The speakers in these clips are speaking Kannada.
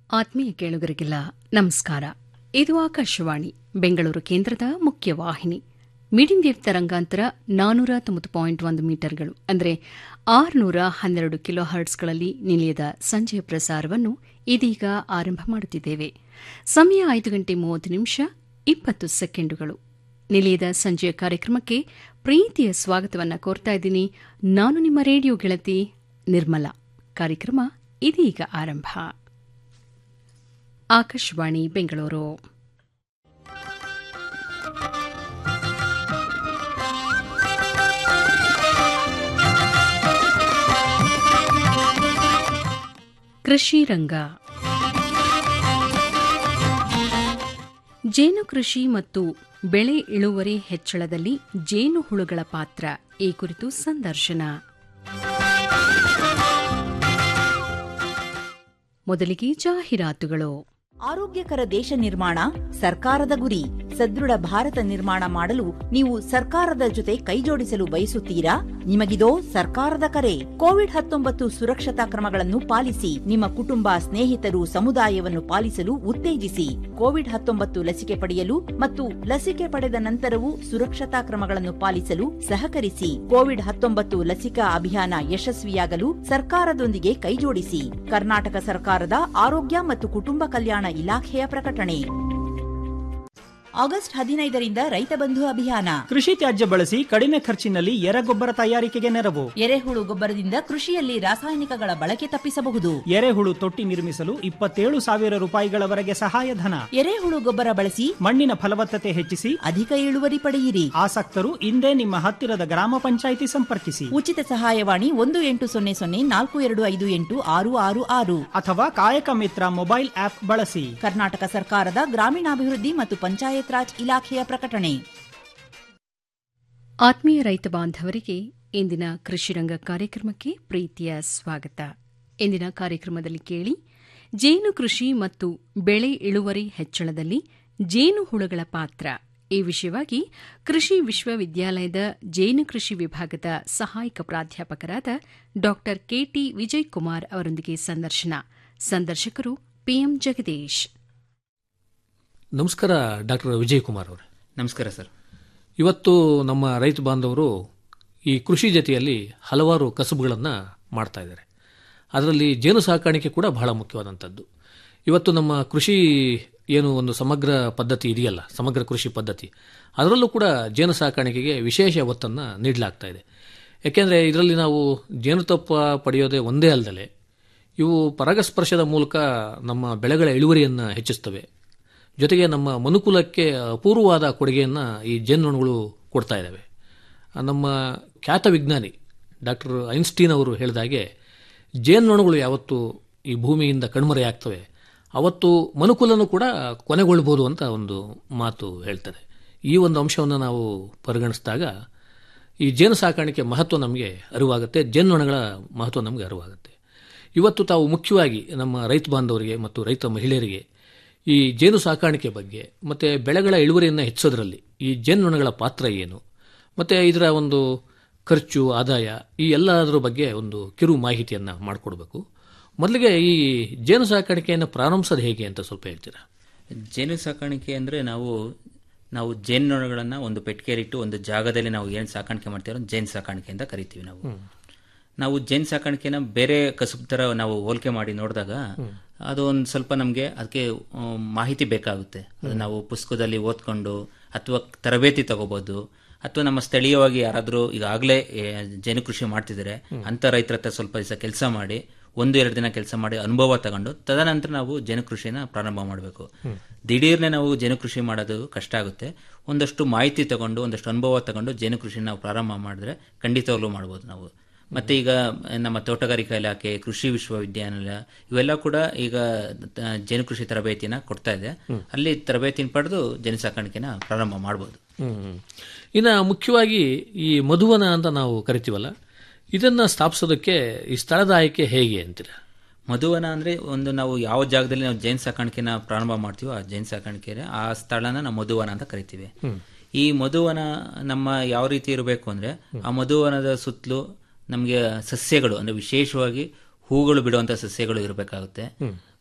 ಆತ್ಮೀಯ ಕೇಳುಗರಿಗೆಲ್ಲ ನಮಸ್ಕಾರ ಇದು ಆಕಾಶವಾಣಿ ಬೆಂಗಳೂರು ಕೇಂದ್ರದ ಮುಖ್ಯ ವಾಹಿನಿ ಮೀಡಿಯಂ ವೇವ್ ತರಂಗಾಂತರ ನಾನೂರ ತೊಂಬತ್ತು ಪಾಯಿಂಟ್ ಒಂದು ಮೀಟರ್ಗಳು ಅಂದರೆ ಆರುನೂರ ಹನ್ನೆರಡು ಕಿಲೋ ಹರ್ಟ್ಸ್ಗಳಲ್ಲಿ ನಿಲಯದ ಸಂಜೆಯ ಪ್ರಸಾರವನ್ನು ಇದೀಗ ಆರಂಭ ಮಾಡುತ್ತಿದ್ದೇವೆ ಸಮಯ ಐದು ಗಂಟೆ ಮೂವತ್ತು ನಿಮಿಷ ಇಪ್ಪತ್ತು ಸೆಕೆಂಡುಗಳು ನಿಲಯದ ಸಂಜೆಯ ಕಾರ್ಯಕ್ರಮಕ್ಕೆ ಪ್ರೀತಿಯ ಸ್ವಾಗತವನ್ನು ಕೋರ್ತಾ ಇದ್ದೀನಿ ನಾನು ನಿಮ್ಮ ರೇಡಿಯೋ ಗೆಳತಿ ನಿರ್ಮಲಾ ಕಾರ್ಯಕ್ರಮ ಇದೀಗ ಆರಂಭ ಆಕಾಶವಾಣಿ ಬೆಂಗಳೂರು ಕೃಷಿ ರಂಗ ಜೇನು ಕೃಷಿ ಮತ್ತು ಬೆಳೆ ಇಳುವರಿ ಹೆಚ್ಚಳದಲ್ಲಿ ಜೇನು ಹುಳುಗಳ ಪಾತ್ರ ಈ ಕುರಿತು ಸಂದರ್ಶನ ಮೊದಲಿಗೆ ಜಾಹೀರಾತುಗಳು ಆರೋಗ್ಯಕರ ದೇಶ ನಿರ್ಮಾಣ ಸರ್ಕಾರದ ಗುರಿ ಸದೃಢ ಭಾರತ ನಿರ್ಮಾಣ ಮಾಡಲು ನೀವು ಸರ್ಕಾರದ ಜೊತೆ ಕೈಜೋಡಿಸಲು ಬಯಸುತ್ತೀರಾ ನಿಮಗಿದೋ ಸರ್ಕಾರದ ಕರೆ ಕೋವಿಡ್ ಹತ್ತೊಂಬತ್ತು ಸುರಕ್ಷತಾ ಕ್ರಮಗಳನ್ನು ಪಾಲಿಸಿ ನಿಮ್ಮ ಕುಟುಂಬ ಸ್ನೇಹಿತರು ಸಮುದಾಯವನ್ನು ಪಾಲಿಸಲು ಉತ್ತೇಜಿಸಿ ಕೋವಿಡ್ ಹತ್ತೊಂಬತ್ತು ಲಸಿಕೆ ಪಡೆಯಲು ಮತ್ತು ಲಸಿಕೆ ಪಡೆದ ನಂತರವೂ ಸುರಕ್ಷತಾ ಕ್ರಮಗಳನ್ನು ಪಾಲಿಸಲು ಸಹಕರಿಸಿ ಕೋವಿಡ್ ಹತ್ತೊಂಬತ್ತು ಲಸಿಕಾ ಅಭಿಯಾನ ಯಶಸ್ವಿಯಾಗಲು ಸರ್ಕಾರದೊಂದಿಗೆ ಕೈಜೋಡಿಸಿ ಕರ್ನಾಟಕ ಸರ್ಕಾರದ ಆರೋಗ್ಯ ಮತ್ತು ಕುಟುಂಬ ಕಲ್ಯಾಣ ಇಲಾಖೆಯ ಪ್ರಕಟಣೆ ಆಗಸ್ಟ್ ಹದಿನೈದರಿಂದ ರೈತ ಬಂಧು ಅಭಿಯಾನ ಕೃಷಿ ತ್ಯಾಜ್ಯ ಬಳಸಿ ಕಡಿಮೆ ಖರ್ಚಿನಲ್ಲಿ ಎರೆಗೊಬ್ಬರ ತಯಾರಿಕೆಗೆ ನೆರವು ಎರೆಹುಳು ಗೊಬ್ಬರದಿಂದ ಕೃಷಿಯಲ್ಲಿ ರಾಸಾಯನಿಕಗಳ ಬಳಕೆ ತಪ್ಪಿಸಬಹುದು ಎರೆಹುಳು ತೊಟ್ಟಿ ನಿರ್ಮಿಸಲು ಇಪ್ಪತ್ತೇಳು ಸಾವಿರ ರೂಪಾಯಿಗಳವರೆಗೆ ಸಹಾಯಧನ ಎರೆಹುಳು ಗೊಬ್ಬರ ಬಳಸಿ ಮಣ್ಣಿನ ಫಲವತ್ತತೆ ಹೆಚ್ಚಿಸಿ ಅಧಿಕ ಇಳುವರಿ ಪಡೆಯಿರಿ ಆಸಕ್ತರು ಇಂದೇ ನಿಮ್ಮ ಹತ್ತಿರದ ಗ್ರಾಮ ಪಂಚಾಯಿತಿ ಸಂಪರ್ಕಿಸಿ ಉಚಿತ ಸಹಾಯವಾಣಿ ಒಂದು ಎಂಟು ಸೊನ್ನೆ ಸೊನ್ನೆ ನಾಲ್ಕು ಎರಡು ಐದು ಎಂಟು ಆರು ಆರು ಆರು ಅಥವಾ ಕಾಯಕ ಮಿತ್ರ ಮೊಬೈಲ್ ಆಪ್ ಬಳಸಿ ಕರ್ನಾಟಕ ಸರ್ಕಾರದ ಗ್ರಾಮೀಣಾಭಿವೃದ್ಧಿ ಮತ್ತು ಪಂಚಾಯತ್ ರಾಜ್ ಇಲಾಖೆಯ ಪ್ರಕಟಣೆ ಆತ್ಮೀಯ ರೈತ ಬಾಂಧವರಿಗೆ ಇಂದಿನ ಕೃಷಿರಂಗ ಕಾರ್ಯಕ್ರಮಕ್ಕೆ ಪ್ರೀತಿಯ ಸ್ವಾಗತ ಇಂದಿನ ಕಾರ್ಯಕ್ರಮದಲ್ಲಿ ಕೇಳಿ ಜೇನು ಕೃಷಿ ಮತ್ತು ಬೆಳೆ ಇಳುವರಿ ಹೆಚ್ಚಳದಲ್ಲಿ ಜೇನು ಹುಳುಗಳ ಪಾತ್ರ ಈ ವಿಷಯವಾಗಿ ಕೃಷಿ ವಿಶ್ವವಿದ್ಯಾಲಯದ ಜೇನು ಕೃಷಿ ವಿಭಾಗದ ಸಹಾಯಕ ಪ್ರಾಧ್ಯಾಪಕರಾದ ಡಾ ಕೆಟಿ ವಿಜಯ್ ಕುಮಾರ್ ಅವರೊಂದಿಗೆ ಸಂದರ್ಶನ ಸಂದರ್ಶಕರು ಪಿಎಂ ಜಗದೀಶ್ ನಮಸ್ಕಾರ ಡಾಕ್ಟರ್ ವಿಜಯ್ ಕುಮಾರ್ ಅವರೇ ನಮಸ್ಕಾರ ಸರ್ ಇವತ್ತು ನಮ್ಮ ರೈತ ಬಾಂಧವರು ಈ ಕೃಷಿ ಜೊತೆಯಲ್ಲಿ ಹಲವಾರು ಕಸುಬುಗಳನ್ನು ಮಾಡ್ತಾ ಇದ್ದಾರೆ ಅದರಲ್ಲಿ ಜೇನು ಸಾಕಾಣಿಕೆ ಕೂಡ ಬಹಳ ಮುಖ್ಯವಾದಂಥದ್ದು ಇವತ್ತು ನಮ್ಮ ಕೃಷಿ ಏನು ಒಂದು ಸಮಗ್ರ ಪದ್ಧತಿ ಇದೆಯಲ್ಲ ಸಮಗ್ರ ಕೃಷಿ ಪದ್ಧತಿ ಅದರಲ್ಲೂ ಕೂಡ ಜೇನು ಸಾಕಾಣಿಕೆಗೆ ವಿಶೇಷ ಒತ್ತನ್ನು ನೀಡಲಾಗ್ತಾ ಇದೆ ಯಾಕೆಂದರೆ ಇದರಲ್ಲಿ ನಾವು ಜೇನುತುಪ್ಪ ಪಡೆಯೋದೇ ಒಂದೇ ಅಲ್ಲದೆ ಇವು ಪರಾಗಸ್ಪರ್ಶದ ಮೂಲಕ ನಮ್ಮ ಬೆಳೆಗಳ ಇಳುವರಿಯನ್ನು ಹೆಚ್ಚಿಸ್ತವೆ ಜೊತೆಗೆ ನಮ್ಮ ಮನುಕುಲಕ್ಕೆ ಅಪೂರ್ವವಾದ ಕೊಡುಗೆಯನ್ನು ಈ ಜೇನುನೊಣಗಳು ಕೊಡ್ತಾ ಇದ್ದಾವೆ ನಮ್ಮ ಖ್ಯಾತ ವಿಜ್ಞಾನಿ ಡಾಕ್ಟರ್ ಐನ್ಸ್ಟೀನ್ ಅವರು ಹೇಳಿದಾಗೆ ಜೇನುನೊಣಗಳು ಯಾವತ್ತು ಈ ಭೂಮಿಯಿಂದ ಕಣ್ಮರೆಯಾಗ್ತವೆ ಅವತ್ತು ಮನುಕುಲನು ಕೂಡ ಕೊನೆಗೊಳ್ಬೋದು ಅಂತ ಒಂದು ಮಾತು ಹೇಳ್ತಾರೆ ಈ ಒಂದು ಅಂಶವನ್ನು ನಾವು ಪರಿಗಣಿಸಿದಾಗ ಈ ಜೇನು ಸಾಕಾಣಿಕೆ ಮಹತ್ವ ನಮಗೆ ಅರಿವಾಗುತ್ತೆ ಜೇನುನೊಣಗಳ ಮಹತ್ವ ನಮಗೆ ಅರಿವಾಗುತ್ತೆ ಇವತ್ತು ತಾವು ಮುಖ್ಯವಾಗಿ ನಮ್ಮ ರೈತ ಬಾಂಧವರಿಗೆ ಮತ್ತು ರೈತ ಮಹಿಳೆಯರಿಗೆ ಈ ಜೇನು ಸಾಕಾಣಿಕೆ ಬಗ್ಗೆ ಮತ್ತು ಬೆಳೆಗಳ ಇಳುವರಿಯನ್ನು ಹೆಚ್ಚೋದ್ರಲ್ಲಿ ಈ ಜೇನುನೊಣಗಳ ಪಾತ್ರ ಏನು ಮತ್ತು ಇದರ ಒಂದು ಖರ್ಚು ಆದಾಯ ಈ ಎಲ್ಲದರ ಬಗ್ಗೆ ಒಂದು ಕಿರು ಮಾಹಿತಿಯನ್ನು ಮಾಡಿಕೊಡ್ಬೇಕು ಮೊದಲಿಗೆ ಈ ಜೇನು ಸಾಕಾಣಿಕೆಯನ್ನು ಪ್ರಾರಂಭಿಸೋದು ಹೇಗೆ ಅಂತ ಸ್ವಲ್ಪ ಹೇಳ್ತೀರಾ ಜೇನು ಸಾಕಾಣಿಕೆ ಅಂದರೆ ನಾವು ನಾವು ಜೇನುನೊಣಗಳನ್ನು ಒಂದು ಪೆಟ್ಟಿಗೆಯಲ್ಲಿಟ್ಟು ಒಂದು ಜಾಗದಲ್ಲಿ ನಾವು ಏನು ಸಾಕಾಣಿಕೆ ಮಾಡ್ತೀರೋ ಜೇನು ಸಾಕಾಣಿಕೆ ಅಂತ ಕರಿತೀವಿ ನಾವು ನಾವು ಜೇನು ಸಾಕಾಣಿಕೆನ ಬೇರೆ ಕಸುಬು ಥರ ನಾವು ಹೋಲಿಕೆ ಮಾಡಿ ನೋಡಿದಾಗ ಅದು ಒಂದು ಸ್ವಲ್ಪ ನಮಗೆ ಅದಕ್ಕೆ ಮಾಹಿತಿ ಬೇಕಾಗುತ್ತೆ ಅದು ನಾವು ಪುಸ್ತಕದಲ್ಲಿ ಓದ್ಕೊಂಡು ಅಥವಾ ತರಬೇತಿ ತಗೋಬಹುದು ಅಥವಾ ನಮ್ಮ ಸ್ಥಳೀಯವಾಗಿ ಯಾರಾದರೂ ಈಗಾಗಲೇ ಜೇನು ಕೃಷಿ ಮಾಡ್ತಿದ್ದಾರೆ ಅಂತ ರೈತರ ಹತ್ರ ಸ್ವಲ್ಪ ದಿವಸ ಕೆಲಸ ಮಾಡಿ ಒಂದು ಎರಡು ದಿನ ಕೆಲಸ ಮಾಡಿ ಅನುಭವ ತಗೊಂಡು ತದನಂತರ ನಾವು ಜೇನು ಕೃಷಿನ ಪ್ರಾರಂಭ ಮಾಡಬೇಕು ದಿಢೀರ್ನೆ ನಾವು ಜೇನು ಕೃಷಿ ಮಾಡೋದು ಕಷ್ಟ ಆಗುತ್ತೆ ಒಂದಷ್ಟು ಮಾಹಿತಿ ತಗೊಂಡು ಒಂದಷ್ಟು ಅನುಭವ ತಗೊಂಡು ಜೇನು ಕೃಷಿ ನಾವು ಪ್ರಾರಂಭ ಮಾಡಿದ್ರೆ ಖಂಡಿತವಾಗ್ಲೂ ಮಾಡ್ಬೋದು ನಾವು ಮತ್ತೆ ಈಗ ನಮ್ಮ ತೋಟಗಾರಿಕಾ ಇಲಾಖೆ ಕೃಷಿ ವಿಶ್ವವಿದ್ಯಾನಿಲಯ ಇವೆಲ್ಲ ಕೂಡ ಈಗ ಜೇನು ಕೃಷಿ ತರಬೇತಿನ ಕೊಡ್ತಾ ಇದೆ ಅಲ್ಲಿ ತರಬೇತಿನ ಪಡೆದು ಜೇನು ಸಾಕಾಣಿಕೆನ ಪ್ರಾರಂಭ ಮಾಡ್ಬೋದು ಇನ್ನು ಮುಖ್ಯವಾಗಿ ಈ ಮಧುವನ ಅಂತ ನಾವು ಕರಿತೀವಲ್ಲ ಇದನ್ನ ಸ್ಥಾಪಿಸೋದಕ್ಕೆ ಈ ಸ್ಥಳದ ಆಯ್ಕೆ ಹೇಗೆ ಅಂತೀರ ಮಧುವನ ಅಂದ್ರೆ ಒಂದು ನಾವು ಯಾವ ಜಾಗದಲ್ಲಿ ನಾವು ಜೇನು ಸಾಕಾಣಿಕೆನ ಪ್ರಾರಂಭ ಮಾಡ್ತೀವೋ ಆ ಜೇನು ಸಾಕಾಣಿಕೆ ಆ ಸ್ಥಳನ ನಾವು ಮಧುವನ ಅಂತ ಕರಿತೀವಿ ಈ ಮಧುವನ ನಮ್ಮ ಯಾವ ರೀತಿ ಇರಬೇಕು ಅಂದ್ರೆ ಆ ಮಧುವನದ ಸುತ್ತಲೂ ನಮಗೆ ಸಸ್ಯಗಳು ಅಂದ್ರೆ ವಿಶೇಷವಾಗಿ ಹೂಗಳು ಬಿಡುವಂತ ಸಸ್ಯಗಳು ಇರಬೇಕಾಗುತ್ತೆ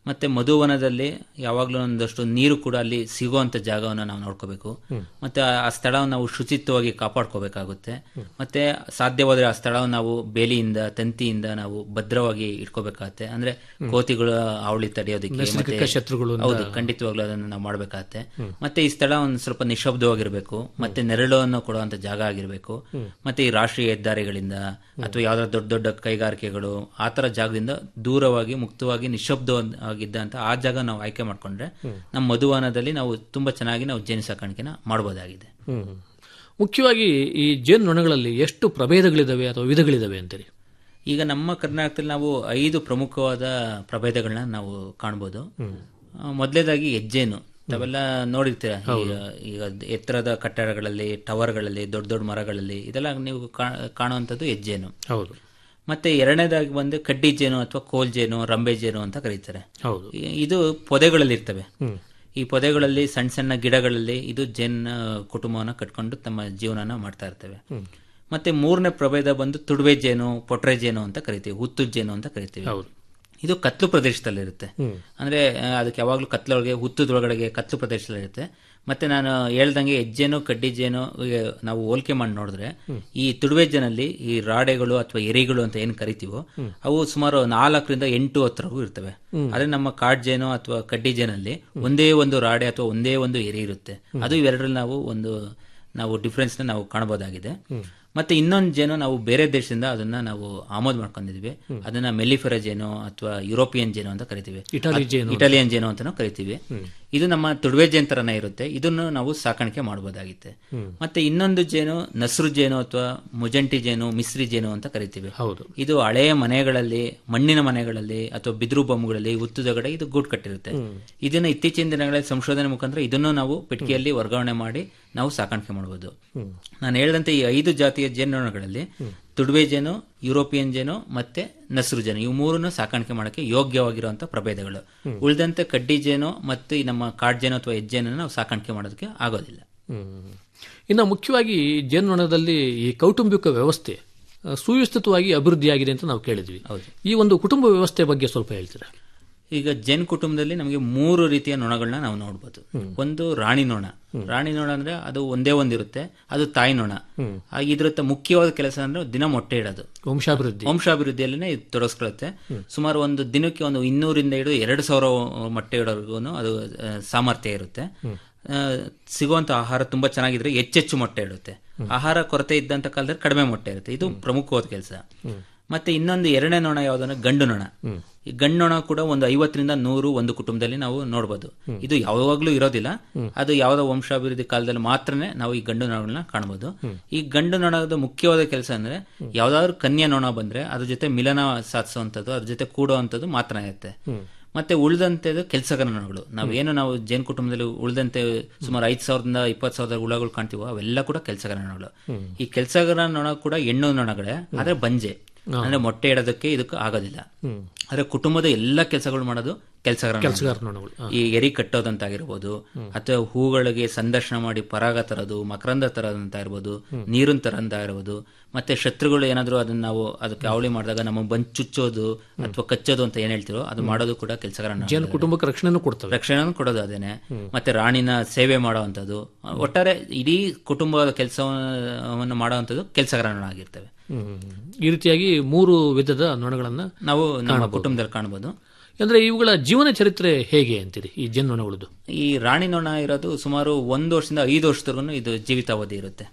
ಮತ್ತೆ ಮಧುವನದಲ್ಲಿ ಯಾವಾಗಲೂ ಒಂದಷ್ಟು ನೀರು ಕೂಡ ಅಲ್ಲಿ ಸಿಗುವಂತ ಜಾಗವನ್ನು ನಾವು ನೋಡ್ಕೋಬೇಕು ಮತ್ತೆ ಆ- ಆ ಸ್ಥಳವನ್ನು ನಾವು ಶುಚಿತ್ವವಾಗಿ ಕಾಪಾಡ್ಕೋಬೇಕಾಗುತ್ತೆ ಮತ್ತೆ ಸಾಧ್ಯವಾದ್ರೆ ಆ ಸ್ಥಳವನ್ನು ನಾವು ಬೇಲಿಯಿಂದ ತಂತಿಯಿಂದ ನಾವು ಭದ್ರವಾಗಿ ಇಟ್ಕೋಬೇಕಾಗತ್ತೆ ಅಂದ್ರೆ ಕೋತಿಗಳ ಹಾವಳಿ ತಡೆಯೋದಕ್ಕೆ ನೈಸರ್ಗಿಕ ಮತ್ತೆ ಶತ್ರುಗಳು ಹೌದು ಖಂಡಿತವಾಗ್ಲೂ ಅದನ್ನು ನಾವು ಮಾಡಬೇಕಾಗತ್ತೆ ಮತ್ತೆ ಈ ಸ್ಥಳ ಒಂದು ಸ್ವಲ್ಪ ನಿಶಬ್ದವಾಗಿರ್ಬೇಕು ಮತ್ತೆ ನೆರಳನ್ನು ಕೊಡುವಂತ ಜಾಗ ಆಗಿರ್ಬೇಕು ಮತ್ತೆ ಈ ರಾಷ್ಟ್ರೀಯ ಹೆದ್ದಾರಿಗಳಿಂದ ಅಥವಾ ಯಾವ್ದಾದ್ರು ದೊಡ್ಡ ದೊಡ್ಡ ಕೈಗಾರಿಕೆಗಳು ಆ ತರ ಜಾಗದಿಂದ ದೂರವಾಗಿ ಮುಕ್ತವಾಗಿ ನಿಶಬ್ದವಾಗಿದ್ದಂತ ಆ ಜಾಗ ನಾವು ಆಯ್ಕೆ ಮಾಡ್ಕೊಂಡ್ರೆ ನಮ್ಮ ಮಧುವನದಲ್ಲಿ ನಾವು ತುಂಬಾ ಚೆನ್ನಾಗಿ ನಾವು ಜೇನು ಸಾಕಾಣಿಕೆನ ಮಾಡಬಹುದಾಗಿದೆ ಹ್ಮ್. ಮುಖ್ಯವಾಗಿ ಈ ಜೇನು ನೊಣಗಳಲ್ಲಿ ಎಷ್ಟು ಪ್ರಭೇದಗಳಿದಾವೆ ಅಥವಾ ವಿಧಗಳಿದಾವೆ ಅಂತೀರಿ ಈಗ ನಮ್ಮ ಕರ್ನಾಟಕದಲ್ಲಿ ನಾವು ಐದು ಪ್ರಮುಖವಾದ ಪ್ರಭೇದಗಳನ್ನ ನಾವು ಕಾಣ್ಬೋದು ಆ, ಮೊದಲನೇದಾಗಿ ಹೆಜ್ಜೇನು ತಾವೆಲ್ಲ ನೋಡಿರ್ತೀರ ಈಗ ಈಗ ಎತ್ತರದ ಕಟ್ಟಡಗಳಲ್ಲಿ ಟವರ್ಗಳಲ್ಲಿ ದೊಡ್ಡ ದೊಡ್ಡ ಮರಗಳಲ್ಲಿ ಇದೆಲ್ಲ ನೀವು ಕಾ- ಕಾಣುವಂಥದ್ದು ಹೆಜ್ಜೇನು ಹೌದು ಮತ್ತೆ ಎರಡನೇದಾಗಿ ಬಂದು ಕಡ್ಡಿ ಜೇನು ಅಥವಾ ಕೋಲ್ ಜೇನು ರಂಬೆ ಜೇನು ಅಂತ ಕರೀತಾರೆ ಹೌದು ಈ- ಇದು ಪೊದೆಗಳಲ್ಲಿ ಇರ್ತವೆ ಈ ಪೊದೆಗಳಲ್ಲಿ ಸಣ್ಣ ಸಣ್ಣ ಗಿಡಗಳಲ್ಲಿ ಇದು ಜೇನ್ ಕುಟುಂಬವನ್ನ ಕಟ್ಕೊಂಡು ತಮ್ಮ ಜೀವನನ ಮಾಡ್ತಾ ಇರ್ತವೆ ಮತ್ತೆ ಮೂರನೇ ಪ್ರಭೇದ ಬಂದು ತುಡುವೆ ಜೇನು ಪೊಟ್ರೆ ಜೇನು ಅಂತ ಕರಿತೀವಿ ಹುತ್ತು ಜೇನು ಅಂತ ಕರಿತೀವಿ ಹೌದು ಇದು ಕತ್ಲು ಪ್ರದೇಶದಲ್ಲಿರುತ್ತೆ ಅಂದ್ರೆ ಆ, ಅದಕ್ಕೆ ಯಾವಾಗಲೂ ಕತ್ಲೊಳಗೆ ಹುತ್ತದೊಳಗಡೆಗೆ ಕತ್ಲು ಪ್ರದೇಶದಲ್ಲಿರುತ್ತೆ ಮತ್ತೆ ನಾನು ಹೇಳ್ದಂಗೆ ಹೆಜ್ಜೆನು ಕಡ್ಡಿ ಜೇನು ಇವೆ ನಾವು ಹೋಲಿಕೆ ಮಾಡಿ ನೋಡಿದ್ರೆ ಈ ತುಡುವೆ ಜೇನಲ್ಲಿ ಈ ರಾಡೆಗಳು ಅಥವಾ ಎರಿಗಳು ಅಂತ ಏನ್ ಕರಿತೀವೋ ಅವು ಸುಮಾರು ನಾಲ್ಕರಿಂದ ಎಂಟು ಹತ್ತರವರೆಗೂ ಇರ್ತವೆ ಆದ್ರೆ ನಮ್ಮ ಕಾಡ್ ಜೇನು ಅಥವಾ ಕಡ್ಡಿ ಜೇನಲ್ಲಿ ಒಂದೇ ಒಂದು ರಾಡೆ ಅಥವಾ ಒಂದೇ ಒಂದು ಎರಿ ಇರುತ್ತೆ ಅದು ಇವೆರಡರಲ್ಲಿ ನಾವು ಒಂದು ನಾವು ಡಿಫ್ರೆನ್ಸ್ ನಾವು ಕಾಣಬಹುದಾಗಿದೆ ಮತ್ತೆ ಇನ್ನೊಂದು ಜೇನು ನಾವು ಬೇರೆ ದೇಶದಿಂದ ಅದನ್ನ ನಾವು ಆಮದು ಮಾಡ್ಕೊಂಡಿದ್ವಿ ಅದನ್ನ ಮೆಲಿಫೆರ ಜೇನು ಅಥವಾ ಯುರೋಪಿಯನ್ ಜೇನು ಅಂತ ಕರಿತೀವಿ ಇಟಾಲಿ ಜೇನು ಇಟಾಲಿಯನ್ ಜೇನು ಅಂತಾನು ಕರಿತೀವಿ ಇದು ನಮ್ಮ ತುಡುವೆ ಜೇನು ತರನೇ ಇರುತ್ತೆ ಇದನ್ನು ನಾವು ಸಾಕಾಣಿಕೆ ಮಾಡಬಹುದಾಗಿತ್ತೆ ಮತ್ತೆ ಇನ್ನೊಂದು ಜೇನು ನಸ್ರು ಜೇನು ಅಥವಾ ಮುಜಂಟಿ ಜೇನು ಮಿಸ್ರಿ ಜೇನು ಅಂತ ಕರಿತೀವಿ ಹೌದು ಇದು ಹಳೆಯ ಮನೆಗಳಲ್ಲಿ ಮಣ್ಣಿನ ಮನೆಗಳಲ್ಲಿ ಅಥವಾ ಬಿದಿರು ಬೊಂಬುಗಳಲ್ಲಿ ಹುತ್ತದಗಡೆ ಇದು ಗೂಡು ಕಟ್ಟಿರುತ್ತೆ ಇದನ್ನ ಇತ್ತೀಚಿನ ದಿನಗಳಲ್ಲಿ ಸಂಶೋಧನೆ ಮುಖಾಂತರ ಇದನ್ನು ನಾವು ಪೆಟ್ಟಿಗೆಯಲ್ಲಿ ವರ್ಗಾವಣೆ ಮಾಡಿ ನಾವು ಸಾಕಾಣಿಕೆ ಮಾಡಬಹುದು ನಾನು ಹೇಳಿದಂತೆ ಈ ಐದು ಜಾತಿಯ ಜೇನುನೊಣಗಳಲ್ಲಿ ತುಡುವೆ ಜೇನು ಯುರೋಪಿಯನ್ ಜೇನು ಮತ್ತೆ ನಸ್ರು ಜೇನು ಇವು ಮೂರನ್ನು ಸಾಕಾಣಿಕೆ ಮಾಡಕ್ಕೆ ಯೋಗ್ಯವಾಗಿರುವಂತ ಪ್ರಭೇದಗಳು ಉಳಿದಂತೆ ಕಡ್ಡಿ ಜೇನು ಮತ್ತು ಈ ನಮ್ಮ ಕಾಡ್ ಜೇನು ಅಥವಾ ಹೆಜ್ಜೇನನ್ನು ನಾವು ಸಾಕಾಣಿಕೆ ಮಾಡೋದಕ್ಕೆ ಆಗೋದಿಲ್ಲ ಹ್ಮ್. ಇನ್ನು ಮುಖ್ಯವಾಗಿ ಜೇನುನೊಣದಲ್ಲಿ ಈ ಕೌಟುಂಬಿಕ ವ್ಯವಸ್ಥೆ ಆ, ಸುವ್ಯವಸ್ಥಿತವಾಗಿ ಅಭಿವೃದ್ಧಿಯಾಗಿದೆ ಅಂತ ನಾವು ಕೇಳಿದ್ವಿ ಹೌದು. ಈ ಒಂದು ಕುಟುಂಬ ವ್ಯವಸ್ಥೆ ಬಗ್ಗೆ ಸ್ವಲ್ಪ ಹೇಳ್ತೀರಾ ಈಗ ಜೇನ್ ಕುಟುಂಬದಲ್ಲಿ ನಮಗೆ ಮೂರು ರೀತಿಯ ನೊಣಗಳನ್ನ ನಾವು ನೋಡ್ಬೋದು ಒಂದು ರಾಣಿ ನೊಣ ರಾಣಿ ನೊಣ ಅಂದ್ರೆ ಅದು ಒಂದೇ ಒಂದಿರುತ್ತೆ ಅದು ತಾಯಿ ನೊಣ ಆ, ಇದ್ರ ಮುಖ್ಯವಾದ ಕೆಲಸ ಅಂದ್ರೆ ದಿನ ಮೊಟ್ಟೆ ಇಡೋದು ವಂಶಾಭಿವೃದ್ಧಿ ವಂಶಾಭಿವೃದ್ಧಿಯಲ್ಲೇ ಇದು ತೊಡಗಿಸ್ಕೊಳ್ಳುತ್ತೆ ಸುಮಾರು ಒಂದು ದಿನಕ್ಕೆ ಒಂದು ಇನ್ನೂರಿಂದ ಹಿಡಿದು ಎರಡು ಸಾವಿರ ಮೊಟ್ಟೆ ಇಡೋರ್ಗು ಅದು ಆ, ಸಾಮರ್ಥ್ಯ ಇರುತ್ತೆ ಆ, ಸಿಗುವಂತ ಆಹಾರ ತುಂಬಾ ಚೆನ್ನಾಗಿದ್ರೆ ಹೆಚ್ಚೆಚ್ಚು ಮೊಟ್ಟೆ ಇಡುತ್ತೆ ಆಹಾರ ಕೊರತೆ ಇದ್ದಂತ ಕಾಲದಲ್ಲಿ ಕಡಿಮೆ ಮೊಟ್ಟೆ ಇರುತ್ತೆ ಇದು ಪ್ರಮುಖವಾದ ಕೆಲಸ ಮತ್ತೆ ಇನ್ನೊಂದು ಎರಡನೇ ನೊಣ ಯಾವ್ದಂದ್ರೆ ಗಂಡು ನೊಣ ಈ ಗಂಡು ನೊಣ ಕೂಡ ಒಂದು ಐವತ್ತರಿಂದ ನೂರು ಒಂದು ಕುಟುಂಬದಲ್ಲಿ ನಾವು ನೋಡಬಹುದು ಇದು ಯಾವಾಗ್ಲೂ ಇರೋದಿಲ್ಲ ಅದು ಯಾವ್ದೋ ವಂಶಾಭಿವೃದ್ಧಿ ಕಾಲದಲ್ಲಿ ಮಾತ್ರನೇ ನಾವು ಈ ಗಂಡು ನೊಣಗಳನ್ನ ಕಾಣಬಹುದು ಈ ಗಂಡು ನೊಣದ ಮುಖ್ಯವಾದ ಕೆಲಸ ಅಂದ್ರೆ ಯಾವ್ದಾದ್ರು ಕನ್ಯಾ ನೊಣ ಬಂದ್ರೆ ಅದ್ರ ಜೊತೆ ಮಿಲನ ಸಾಧಿಸುವಂತದ್ದು ಅದ್ರ ಜೊತೆ ಕೂಡುವಂತದ್ದು ಮಾತ್ರ ಇರುತ್ತೆ ಮತ್ತೆ ಉಳಿದಂತೆ ಕೆಲಸಗಾರ ನೊಣಗಳು ನಾವೇನು ನಾವು ಜೇನ್ ಕುಟುಂಬದಲ್ಲಿ ಉಳಿದಂತೆ ಸುಮಾರು ಐದ್ ಸಾವಿರದಿಂದ ಇಪ್ಪತ್ತು ಸಾವಿರದ ಹುಳಗಳು ಕಾಣ್ತೀವೋ ಅವೆಲ್ಲ ಕೂಡ ಕೆಲಸಗಾರ ನೊಣಗಳು ಈ ಕೆಲಸಗಾರ ನೊಣ ಕೂಡ ಹೆಣ್ಣು ನೊಣಗಳೇ ಆದ್ರೆ ಬಂಜೆ ಅಂದ್ರೆ ಮೊಟ್ಟೆ ಇಡೋದಕ್ಕೆ ಇದಕ್ಕೆ ಆಗೋದಿಲ್ಲ ಆದ್ರೆ ಕುಟುಂಬದ ಎಲ್ಲಾ ಕೆಲಸಗಳು ಮಾಡೋದು ಕೆಲಸಗಾರ ಕೆಲಸಗಾರ ನೊಣಗಳು ಆ. ಈ ಎರಿ ಕಟ್ಟೋದಂತಾಗಿರ್ಬೋದು ಅಥವಾ ಹೂಗಳಿಗೆ ಸಂದರ್ಶನ ಮಾಡಿ ಪರಾಗ ತರೋದು ಮಕರಂದ ತರೋದಂತ ಇರ್ಬೋದು ನೀರನ್ ತರಂತ ಇರ್ಬೋದು ಮತ್ತೆ ಶತ್ರುಗಳು ಏನಾದ್ರು ಅದನ್ನ ನಾವು ಅದಕ್ಕೆ ಅವಳಿ ಮಾಡಿದಾಗ ನಮ್ಮ ಬಂದ್ ಚುಚ್ಚೋದು ಅಥವಾ ಕಚ್ಚೋದು ಅಂತ ಏನ್ ಹೇಳ್ತಿರೋ ಅದು ಮಾಡೋದು ಕೂಡ ಕೆಲಸಗಾರ ಜೇನು ಕುಟುಂಬಕ್ಕೆ ರಕ್ಷಣೆನೂ ಕೊಡ್ತವೆ ರಕ್ಷಣೆ ಕೊಡೋದು ಅದೇನೆ ಮತ್ತೆ ರಾಣಿನ ಸೇವೆ ಮಾಡುವಂಥದ್ದು ಒಟ್ಟಾರೆ ಇಡೀ ಕುಟುಂಬದ ಕೆಲಸವನ್ನು ಮಾಡುವಂಥದ್ದು ಕೆಲಸಗಾರ ನೊಣ ಆಗಿರ್ತವೆ ಹ್ಮ್. ಈ ರೀತಿಯಾಗಿ ಮೂರು ವಿಧದ ನೊಣಗಳನ್ನ ನಾವು ನಮ್ಮ ಕುಟುಂಬದಲ್ಲಿ ಕಾಣಬಹುದು ಅಂದ್ರೆ ಇವುಗಳ ಜೀವನ ಚರಿತ್ರೆ ಹೇಗೆ ಅಂತೀರಿ ಈ ಜೇನು ನೊಣಗಳದ್ದು ಈ ರಾಣಿ ನೊಣ ಇರೋದು ಸುಮಾರು ಒಂದು ವರ್ಷದಿಂದ ಐದು ವರ್ಷದವರೆಗೂ ಇದು ಜೀವಿತಾವಧಿ ಇರುತ್ತೆ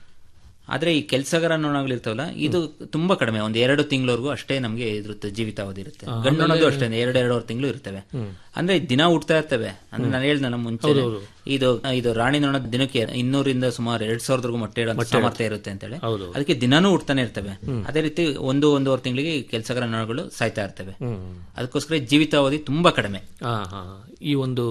ಆದ್ರೆ ಈ ಕೆಲಸಗಾರ ನೊಣಗಳು ಇರ್ತಾವಲ್ಲ ಇದು ತುಂಬಾ ಕಡಿಮೆ ಒಂದು ಎರಡು ತಿಂಗಳವರೆಗೂ ಅಷ್ಟೇ ನಮಗೆ ಇದ್ರ ಜೀವಿತಾವಧಿ ಇರುತ್ತೆ ಗಂಡು ನೊಣದು ಅಷ್ಟೇ ಎರಡು ಎರಡೂವರೆ ತಿಂಗಳು ಇರ್ತವೆ ಅಂದ್ರೆ ದಿನ ಹುಡ್ತಾ ಇರ್ತವೆ ಅಂದ್ರೆ ನಾನು ಹೇಳ್ದೆ ನಮ್ಮ ಮುಂಚೆ ಇದು ಇದು ರಾಣಿ ನೊಣ ದಿನಕ್ಕೆ ಇನ್ನೂರಿಂದ ಸುಮಾರು ಎರಡ್ ಸಾವಿರದವರೆಗೂ ಮೊಟ್ಟೆ ಇಡೋ ಸಾಮರ್ಥ್ಯ ಇರುತ್ತೆ ಅಂತೇಳಿ ಹೌದು. ಅದಕ್ಕೆ ದಿನಾನೂ ಹುಡ್ತಾನೆ ಇರ್ತವೆ ಅದೇ ರೀತಿ ಒಂದು ಒಂದೂವರೆ ತಿಂಗಳಿಗೆ ಈ ಕೆಲಸಗಾರ ನೊಣಗಳು ಸಾಯ್ತಾ ಇರ್ತವೆ ಅದಕ್ಕೋಸ್ಕರ ಜೀವಿತಾವಧಿ ತುಂಬಾ ಕಡಿಮೆ ಆ, ಹಾ. ಈ ಒಂದು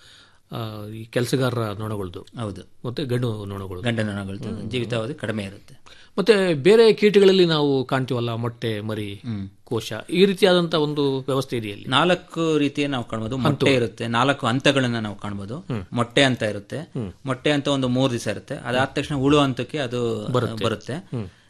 ಆ, ಈ ಕೆಲಸಗಾರರ ನೊಣಗಳದ್ದು ಹೌದು ಮತ್ತೆ ಗಂಡು ನೊಣಗಳು ಗಂಡ ನೊಣಗಳದ್ದು ಜೀವಿತಾವಧಿ ಕಡಿಮೆ ಇರುತ್ತೆ ಮತ್ತೆ ಬೇರೆ ಕೀಟಗಳಲ್ಲಿ ನಾವು ಕಾಣ್ತೀವಲ್ಲ ಮೊಟ್ಟೆ ಮರಿ ಕೋಶ ಈ ರೀತಿಯಾದಂತ ಒಂದು ವ್ಯವಸ್ಥೆ ಇದೆಯಲ್ಲಿ ನಾಲ್ಕು ರೀತಿಯ ನಾವು ಕಾಣ್ಬೋದು ಮೊಟ್ಟೆ ಇರುತ್ತೆ ನಾಲ್ಕು ಹಂತಗಳನ್ನ ನಾವು ಕಾಣ್ಬೋದು ಮೊಟ್ಟೆ ಅಂತ ಇರುತ್ತೆ ಮೊಟ್ಟೆ ಅಂತ ಒಂದು ಮೂರು ದಿವಸ ಇರುತ್ತೆ ಅದಾದ ತಕ್ಷಣ ಹುಳು ಹಂತಕ್ಕೆ ಅದು ಬರುತ್ತೆ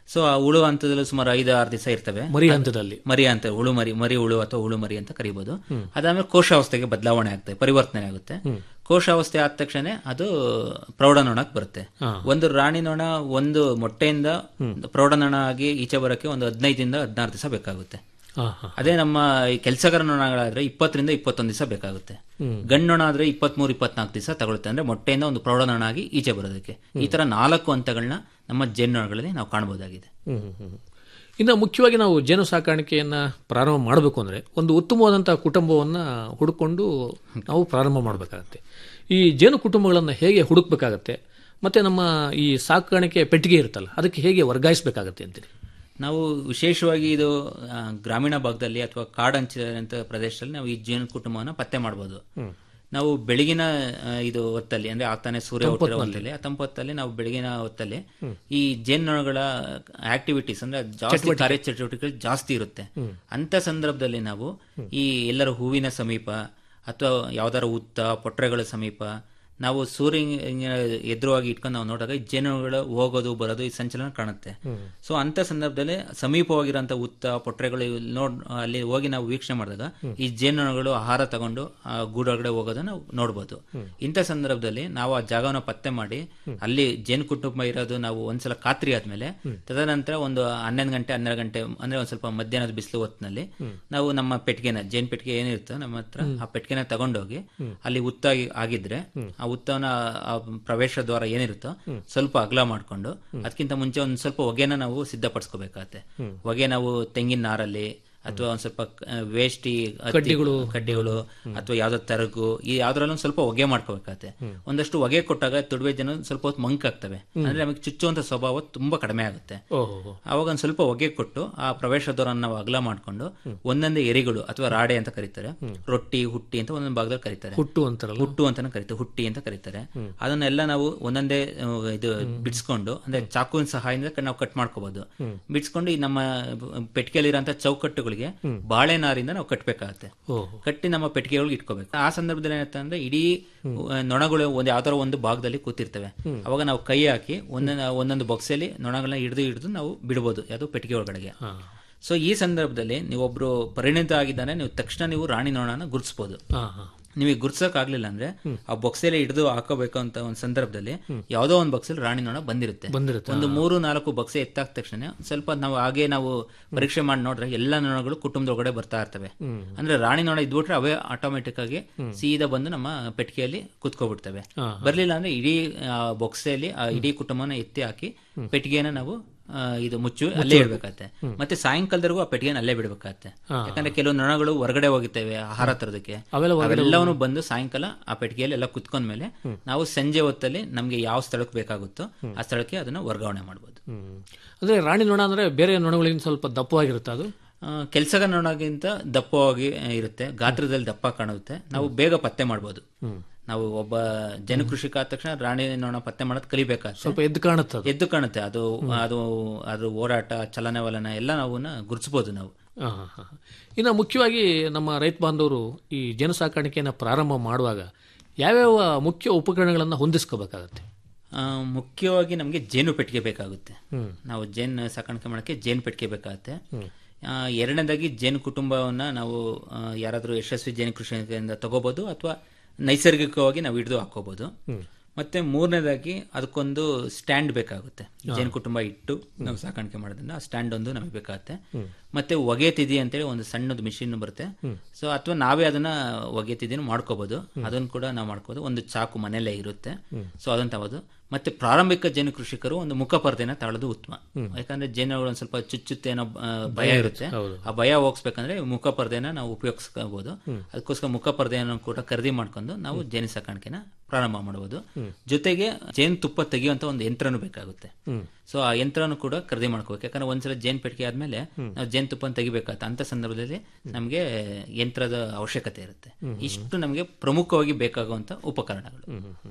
ಸೊ ಆ ಹುಳು ಹಂತದಲ್ಲೂ ಸುಮಾರು ಐದು ಆರು ದಿವಸ ಇರ್ತವೆ ಮರಿ ಹಂತದಲ್ಲಿ ಮರಿ ಅಂತ ಹುಳು ಮರಿ ಮರಿ ಹುಳು ಅಥವಾ ಹುಳು ಮರಿ ಅಂತ ಕರಿಬಹುದು ಅದಾದ್ಮೇಲೆ ಕೋಶಾವಸ್ಥೆಗೆ ಬದಲಾವಣೆ ಆಗುತ್ತೆ ಪರಿವರ್ತನೆ ಆಗುತ್ತೆ ಕೋಶಾವಸ್ಥೆ ಆದ ತಕ್ಷಣ ಅದು ಪ್ರೌಢನೊಣಕ್ಕೆ ಬರುತ್ತೆ ಒಂದು ರಾಣಿ ನೊಣ ಒಂದು ಮೊಟ್ಟೆಯಿಂದ ಪ್ರೌಢನೊಣ ಆಗಿ ಈಚೆ ಬರೋಕೆ ಒಂದು ಹದಿನೈದಿಂದ ಹದಿನಾರು ದಿವಸ ಬೇಕಾಗುತ್ತೆ ಹಾ ಹಾ ಅದೇ ನಮ್ಮ ಈ ಕೆಲಸಗಾರ ನೊಣಗಳಾದ್ರೆ ಇಪ್ಪತ್ತರಿಂದ ಇಪ್ಪತ್ತೊಂದು ದಿವಸ ಬೇಕಾಗುತ್ತೆ ಗಂಡು ನೊಣ ಆದ್ರೆ ಇಪ್ಪತ್ಮೂರು ಇಪ್ಪತ್ನಾಲ್ಕು ದಿವಸ ತಗೊಳುತ್ತೆ ಅಂದ್ರೆ ಮೊಟ್ಟೆಯಿಂದ ಒಂದು ಪ್ರೌಢನೊಣ ಆಗಿ ಈಚೆ ಬರೋದಕ್ಕೆ ಈ ತರ ನಾಲ್ಕು ಹಂತಗಳನ್ನ ನಮ್ಮ ಜೇನುನೊಣಗಳಲ್ಲಿ ನಾವು ಕಾಣಬಹುದಾಗಿದೆ ಹ್ಮ್, ಹ್ಮ್, ಹ್ಮ್. ಇನ್ನು ಮುಖ್ಯವಾಗಿ ನಾವು ಜೇನು ಸಾಕಾಣಿಕೆಯನ್ನ ಪ್ರಾರಂಭ ಮಾಡಬೇಕು ಅಂದ್ರೆ ಒಂದು ಉತ್ತಮವಾದಂತಹ ಕುಟುಂಬವನ್ನ ಹುಡುಕೊಂಡು ನಾವು ಪ್ರಾರಂಭ ಮಾಡಬೇಕಾಗತ್ತೆ ಈ ಜೇನು ಕುಟುಂಬಗಳನ್ನು ಹೇಗೆ ಹುಡುಕ್ಬೇಕಾಗತ್ತೆ ಮತ್ತೆ ನಮ್ಮ ಈ ಸಾಕಾಣಿಕೆ ಪೆಟ್ಟಿಗೆ ಇರುತ್ತಲ್ಲ ಅದಕ್ಕೆ ಹೇಗೆ ವರ್ಗಾಯಿಸಬೇಕಾಗತ್ತೆ ಅಂತೀರಿ ನಾವು ವಿಶೇಷವಾಗಿ ಇದು ಆ, ಗ್ರಾಮೀಣ ಭಾಗದಲ್ಲಿ ಅಥವಾ ಕಾಡಂಚಿದಂತ ಪ್ರದೇಶದಲ್ಲಿ ನಾವು ಈ ಜೇನು ಕುಟುಂಬವನ್ನ ಪತ್ತೆ ಮಾಡಬಹುದು ನಾವು ಬೆಳಗಿನ ಆ, ಇದು ಹೊತ್ತಲ್ಲಿ ಅಂದ್ರೆ ಆಗ್ತಾನೆ ಸೂರ್ಯ ಹುಟ್ಟಿರೋ ಹೊತ್ತಲ್ಲಿ ಆ ತಂಪು ಹೊತ್ತಲ್ಲಿ ನಾವು ಬೆಳಗಿನ ಹೊತ್ತಲ್ಲಿ ಈ ಜೇನುನೊಣಗಳ ಆಕ್ಟಿವಿಟೀಸ್ ಅಂದ್ರೆ ಜಾಸ್ತಿ ಕಾರ್ಯಚಟುವಟಿಕೆಗಳು ಜಾಸ್ತಿ ಇರುತ್ತೆ ಅಂತ ಸಂದರ್ಭದಲ್ಲಿ ನಾವು ಈ ಎಲ್ಲರ ಹೂವಿನ ಸಮೀಪ ಅಥವಾ ಯಾವ್ದಾರ ಉತ್ತ ಪೊಟ್ರೆಗಳ ಸಮೀಪ ನಾವು ಸೂರ್ಯ ಎದುರುವಾಗಿ ಇಟ್ಕೊಂಡು ನಾವು ನೋಡಿದಾಗ ಈ ಜೇನುಗಳು ಹೋಗೋದು ಬರೋದು ಈ ಸಂಚಲನ ಕಾಣುತ್ತೆ ಸೊ ಅಂತ ಸಂದರ್ಭದಲ್ಲಿ ಸಮೀಪವಾಗಿರೋಂಥ ಉತ್ತ ಪೊಟ್ರೆಗಳು ಇವ್ ನೋಡ್ ಅಲ್ಲಿ ಹೋಗಿ ನಾವು ವೀಕ್ಷಣೆ ಮಾಡಿದಾಗ ಈ ಜೇನುಗಳು ಆಹಾರ ತಗೊಂಡು ಆ ಗೂಡೊಳಗಡೆ ಹೋಗೋದನ್ನ ನಾವು ನೋಡ್ಬೋದು ಇಂಥ ಸಂದರ್ಭದಲ್ಲಿ ನಾವು ಆ ಜಾಗವನ್ನು ಪತ್ತೆ ಮಾಡಿ ಅಲ್ಲಿ ಜೇನು ಕುಟುಂಬ ಇರೋದು ನಾವು ಒಂದ್ಸಲ ಖಾತ್ರಿ ಆದ್ಮೇಲೆ ತದನಂತರ ಒಂದು ಹನ್ನೊಂದು ಗಂಟೆ ಹನ್ನೆರಡು ಗಂಟೆ ಅಂದ್ರೆ ಒಂದ್ ಸ್ವಲ್ಪ ಮಧ್ಯಾಹ್ನದ ಬಿಸಿಲು ಹೊತ್ತಿನಲ್ಲಿ ನಾವು ನಮ್ಮ ಪೆಟ್ಟಿಗೆನ ಜೇನು ಪೆಟ್ಟಿಗೆ ಏನಿರುತ್ತೋ ನಮ್ಮ ಹತ್ರ ಆ ಪೆಟ್ಟಿಗೆನ ತಗೊಂಡೋಗಿ ಅಲ್ಲಿ ಉತ್ತಾಗಿ ಆಗಿದ್ರೆ ಆ ಉತ್ತವನ ಆ ಪ್ರವೇಶ ದ್ವಾರ ಏನಿರುತ್ತೋ ಸ್ವಲ್ಪ ಅಗಲ ಮಾಡ್ಕೊಂಡು ಅದಕ್ಕಿಂತ ಮುಂಚೆ ಒಂದ್ ಸ್ವಲ್ಪ ಹೊಗೆನ ನಾವು ಸಿದ್ಧಪಡಿಸ್ಕೋಬೇಕಾಗತ್ತೆ ಹೊಗೆ ನಾವು ತೆಂಗಿನ ನಾರಲ್ಲಿ ಅಥವಾ ಒಂದ್ ಸ್ವಲ್ಪ ಆ, ವೇಷ್ಟಿ ಹತ್ತಿ- ಕಡ್ಡಿಗಳು ಅಥವಾ ಯಾವ್ದೋ ತರಗು ಈ ಯಾವ್ದ್ರಲ್ಲೂ ಒಂದ್ ಸ್ವಲ್ಪ ಹೊಗೆ ಮಾಡ್ಕೋಬೇಕಾಗತ್ತೆ ಒಂದಷ್ಟು ಹೊಗೆ ಕೊಟ್ಟಾಗ ತುಡುವೆ ಜನ ಸ್ವಲ್ಪ ಹೊತ್ತು ಮಂಕಾಗ್ತವೆ ಅಂದ್ರೆ ನಮಗೆ ಚುಚ್ಚುವಂತ ಸ್ವಭಾವ ತುಂಬಾ ಕಡಿಮೆ ಆಗುತ್ತೆ ಓಹೋ ಅವಾಗ ಒಂದ್ ಸ್ವಲ್ಪ ಹೊಗೆ ಕೊಟ್ಟು ಆ ಪ್ರವೇಶ ದ್ವಾರನ ನಾವು ಅಗಲ ಮಾಡ್ಕೊಂಡು ಒಂದೊಂದೇ ಎರಿಗಳು ಅಥವಾ ರಾಡೆ ಅಂತ ಕರೀತಾರೆ ರೊಟ್ಟಿ ಹುಟ್ಟಿ ಅಂತ ಒಂದೊಂದು ಭಾಗದಲ್ಲಿ ಕರೀತಾರೆ ಹುಟ್ಟು ಅಂತಾರಲ್ಲ ಹುಟ್ಟು ಅಂತಾನೆ ಕರೀತಾರೆ ಹುಟ್ಟಿ ಅಂತ ಕರೀತಾರೆ ಅದನ್ನೆಲ್ಲ ನಾವು ಒಂದೊಂದೇ ಆ, ಇದು ಬಿಡಿಸ್ಕೊಂಡು ಅಂದ್ರೆ ಚಾಕುವಿನ ಸಹಾಯದಿಂದ ಕ- ನಾವು ಕಟ್ ಮಾಡ್ಕೋಬಹುದು ಬಿಡಿಸ್ಕೊಂಡು ಈ ನಮ್ಮ ಪೆಟ್ಟಿಗೆಯಲ್ಲಿರೋಂಥ ಚೌಕಟ್ಟುಗಳಿಗೆ ಬಾಳೆನಾರಿಂದ ನಾವು ಕಟ್ಟಬೇಕಾಗತ್ತೆ ಓಹೋ ಕಟ್ಟಿ ನಮ್ಮ ಪೆಟ್ಟಿಗೆಗಳಿಗೆ ಇಟ್ಕೋಬೇಕು ಆ ಸಂದರ್ಭದಲ್ಲಿ ಏನಾಗುತ್ತೆ ಅಂದ್ರೆ ಇಡೀ ಆ, ನೊಣಗಳು ಒಂದು ಯಾವ್ದಾರ ಒಂದು ಭಾಗದಲ್ಲಿ ಕೂತಿರ್ತವೆ ಅವಾಗ ನಾವು ಕೈ ಹಾಕಿ ಒಂದೊಂದು ಒಂದೊಂದು ಬಾಕ್ಸಲ್ಲಿ ನೊಣಗಳನ್ನ ಹಿಡಿದು ಹಿಡಿದು ನಾವು ಬಿಡ್ಬೋದು ಯಾವುದು ಪೆಟ್ಟಿಗೆ ಒಳಗಡೆಗೆ ಸೊ ಈ ಸಂದರ್ಭದಲ್ಲಿ ನೀವೊಬ್ರು ಪರಿಣಿತ ಆಗಿದ್ದಾನೆ ನೀವು ತಕ್ಷಣ ನೀವು ರಾಣಿ ನೊಣನ ಗುರುತಿಸಬಹುದು ಹಾ ಹಾ ನಿಮಗೆ ಗುರ್ಸಕ್ ಆಗ್ಲಿಲ್ಲ ಅಂದ್ರೆ ಆ ಬೊಕ್ಸಲ್ಲಿ ಹಿಡಿದು ಹಾಕೋಬೇಕು ಅಂತ ಒಂದು ಸಂದರ್ಭದಲ್ಲಿ ಯಾವ್ದೋ ಒಂದು ಬಕ್ಸಲ್ಲಿ ರಾಣಿ ನೊಣ ಬಂದಿರುತ್ತೆ ಬಂದಿರುತ್ತೆ, ಒಂದು ಮೂರು ನಾಲ್ಕು ಬಕ್ಸೆ ಎತ್ತಾದ ತಕ್ಷಣ ಸ್ವಲ್ಪ ನಾವು ಹಾಗೆ ನಾವು ಪರೀಕ್ಷೆ ಮಾಡಿ ನೋಡ್ರೆ ಎಲ್ಲ ನೊಣಗಳು ಕುಟುಂಬದೊಳಗಡೆ ಬರ್ತಾ ಇರ್ತವೆ ಅಂದ್ರೆ ರಾಣಿ ನೊಣ ಇದ್ಬಿಟ್ರೆ ಅವೇ ಆಟೋಮೆಟಿಕ್ ಆಗಿ ಸೀದಾ ಬಂದು ನಮ್ಮ ಪೆಟ್ಟಿಗೆಯಲ್ಲಿ ಕುತ್ಕೋಬಿಡ್ತವೆ ಬರ್ಲಿಲ್ಲ ಅಂದ್ರೆ ಇಡೀ ಬೊಕ್ಸೆಯಲ್ಲಿ ಆ ಇಡೀ ಕುಟುಂಬನ ಎತ್ತಿ ಹಾಕಿ ಪೆಟ್ಟಿಗೆನ ನಾವು ಆ, ಇದು ಮುಚ್ಚು ಅಲ್ಲೇ ಇಡ್ಬೇಕಾಗತ್ತೆ ಮತ್ತೆ ಸಾಯಂಕಾಲದವರೆಗೂ ಆ ಪೆಟ್ಟಿಗೆನ ಅಲ್ಲೇ ಬಿಡ್ಬೇಕಾಗತ್ತೆ ಯಾಕಂದ್ರೆ ಕೆಲವು ನೊಣಗಳು ಹೊರಗಡೆ ಹೋಗಿರ್ತವೆ ಆಹಾರ ತರೋದಕ್ಕೆ ಅವೆಲ್ಲವನ್ನು ಬಂದು ಸಾಯಂಕಾಲ ಆ ಪೆಟ್ಟಿಗೆಯಲ್ಲಿ ಎಲ್ಲ ಕುತ್ಕೊಂಡ್ಮೇಲೆ ನಾವು ಸಂಜೆ ಹೊತ್ತಲ್ಲಿ ನಮ್ಗೆ ಯಾವ ಸ್ಥಳಕ್ಕೆ ಬೇಕಾಗುತ್ತೋ ಆ ಸ್ಥಳಕ್ಕೆ ಅದನ್ನ ವರ್ಗಾವಣೆ ಮಾಡಬಹುದು ಹ್ಮ್ ಅಂದ್ರೆ ರಾಣಿ ನೊಣ ಅಂದ್ರೆ ಬೇರೆ ನೊಣಗಳಿಗಿಂತ ಸ್ವಲ್ಪ ದಪ್ಪವಾಗಿರುತ್ತೆ ಅದು ಕೆಲಸಗ ನೊಣಗಿಂತ ದಪ್ಪವಾಗಿ ಇರುತ್ತೆ ಗಾತ್ರದಲ್ಲಿ ದಪ್ಪ ಕಾಣುತ್ತೆ ನಾವು ಬೇಗ ಪತ್ತೆ ಮಾಡಬಹುದು ನಾವು ಒಬ್ಬ ಜನಕೃಷಿಕ ಆದ ತಕ್ಷಣ ರಾಣಿ ನೊಣ ಪತ್ತೆ ಮಾಡೋದು ಕಲಿಬೇಕಾಗುತ್ತೆ ಸ್ವಲ್ಪ ಎದ್ದು ಕಾಣುತ್ತೆ ಅದು ಎದ್ದು ಕಾಣುತ್ತೆ ಅದು ಅದು ಅದು ಓಡಾಟ ಚಲನವಲನ ಎಲ್ಲ ನಾವು ಗುರುತಿಸಬಹುದು ನಾವು ಹಾ, ಹಾ, ಹಾ. ಇನ್ನು ಮುಖ್ಯವಾಗಿ ನಮ್ಮ ರೈತ ಬಾಂಧವರು ಈ ಜೇನು ಸಾಕಾಣಿಕೆಯನ್ನು ಪ್ರಾರಂಭ ಮಾಡುವಾಗ ಯಾವ್ಯಾವ ಮುಖ್ಯ ಉಪಕರಣಗಳನ್ನು ಹೊಂದಿಸ್ಕೋಬೇಕಾಗತ್ತೆ ಆ, ಮುಖ್ಯವಾಗಿ ನಮಗೆ ಜೇನು ಪೆಟ್ಟಿಗೆ ಬೇಕಾಗುತ್ತೆ ನಾವು ಜೇನು ಸಾಕಾಣಿಕೆ ಮಾಡೋಕ್ಕೆ ಜೇನು ಪೆಟ್ಟಿಗೆ ಬೇಕಾಗುತ್ತೆ ಆ, ಎರಡನೇದಾಗಿ ಜೇನು ಕುಟುಂಬವನ್ನ ನಾವು ಆ, ಯಾರಾದ್ರೂ ಯಶಸ್ವಿ ಜೇನು ಕೃಷಿಯಿಂದ ತಗೋಬಹುದು ಅಥವಾ ನೈಸರ್ಗಿಕವಾಗಿ ನಾವು ಹಿಡಿದು ಹಾಕೋಬಹುದು ಮತ್ತೆ ಮೂರನೇದಾಗಿ ಅದಕ್ಕೊಂದು ಸ್ಟ್ಯಾಂಡ್ ಬೇಕಾಗುತ್ತೆ ಜೇನು ಕುಟುಂಬ ಇಟ್ಟು ನಾವು ಸಾಕಾಣಿಕೆ ಮಾಡೋದ್ರಿಂದ ಆ ಸ್ಟ್ಯಾಂಡ್ ಒಂದು ನಮಗೆ ಬೇಕಾಗುತ್ತೆ ಮತ್ತೆ ಹೊಗೆ ತಿದಿ ಅಂತೇಳಿ ಒಂದು ಸಣ್ಣದು ಮಿಷಿನ್ ಬರುತ್ತೆ ಸೊ ಅಥವಾ ನಾವೇ ಅದನ್ನ ಹೊಗೆ ತಿದಿನ ಮಾಡ್ಕೋಬಹುದು ಅದನ್ನು ಕೂಡ ನಾವು ಮಾಡ್ಕೋಬಹುದು ಒಂದು ಚಾಕು ಮನೆಯಲ್ಲೇ ಇರುತ್ತೆ ಸೊ ಅದನ್ನ ತಗೋದು ಮತ್ತೆ ಪ್ರಾರಂಭಿಕ ಜೇನು ಕೃಷಿಕರು ಒಂದು ಮುಖಪರ್ದೆನ ತಾಳೋದು ಉತ್ತಮ ಯಾಕಂದ್ರೆ ಜೇನುಗಳು ಒಂದ್ ಸ್ವಲ್ಪ ಚುಚ್ಚುತ್ತೆ ಅನ್ನೋ ಆ, ಭಯ ಇರುತ್ತೆ ಆ ಭಯ ಹೋಗ್ಸ್ಬೇಕಂದ್ರೆ ಮುಖಪರ್ದೆನ ನಾವು ಉಪಯೋಗಿಸ್ಕೋಬಹುದು ಅದಕ್ಕೋಸ್ಕರ ಮುಖಪರ್ದೆಯನ್ನು ಕೂಡ ಖರೀದಿ ಮಾಡ್ಕೊಂಡು ನಾವು ಜೇನು ಸಾಕಾಣಿಕೆನ ಪ್ರಾರಂಭ ಮಾಡಬಹುದು ಜೊತೆಗೆ ಜೇನು ತುಪ್ಪ ತೆಗೆಯುವಂತ ಒಂದು ಯಂತ್ರನೂ ಬೇಕಾಗುತ್ತೆ ಸೊ ಆ ಯಂತ್ರನೂ ಕೂಡ ಖರೀದಿ ಮಾಡ್ಕೋಬೇಕು ಯಾಕಂದ್ರೆ ಒಂದ್ಸಲ ಜೇನು ಪೆಟ್ಟಿಗೆ ಆದ್ಮೇಲೆ ನಾವು ಜೇನು ತುಪ್ಪ ತೆಗಿಬೇಕಾಗತ್ತೆ ಅಂತ ಸಂದರ್ಭದಲ್ಲಿ ನಮಗೆ ಯಂತ್ರದ ಅವಶ್ಯಕತೆ ಇರುತ್ತೆ ಇಷ್ಟು ನಮಗೆ ಪ್ರಮುಖವಾಗಿ ಬೇಕಾಗುವಂತ ಉಪಕರಣಗಳು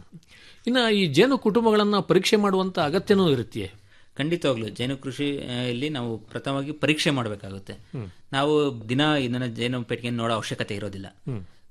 ಇನ್ನು ಈ ಜೇನು ಕುಟುಂಬಗಳನ್ನು ಪರೀಕ್ಷೆ ಮಾಡುವಂತ ಅಗತ್ಯನೂ ಇರುತ್ತೆ ಖಂಡಿತವಾಗ್ಲು ಜೇನು ಕೃಷಿ ಆ, ಇಲ್ಲಿ ನಾವು ಪ್ರಥಮವಾಗಿ ಪರೀಕ್ಷೆ ಮಾಡಬೇಕಾಗುತ್ತೆ ನಾವು ದಿನ ಇದನ್ನ ಜೇನು ಪೆಟ್ಟಿಗೆ ನೋಡೋ ಅವಶ್ಯಕತೆ ಇರೋದಿಲ್ಲ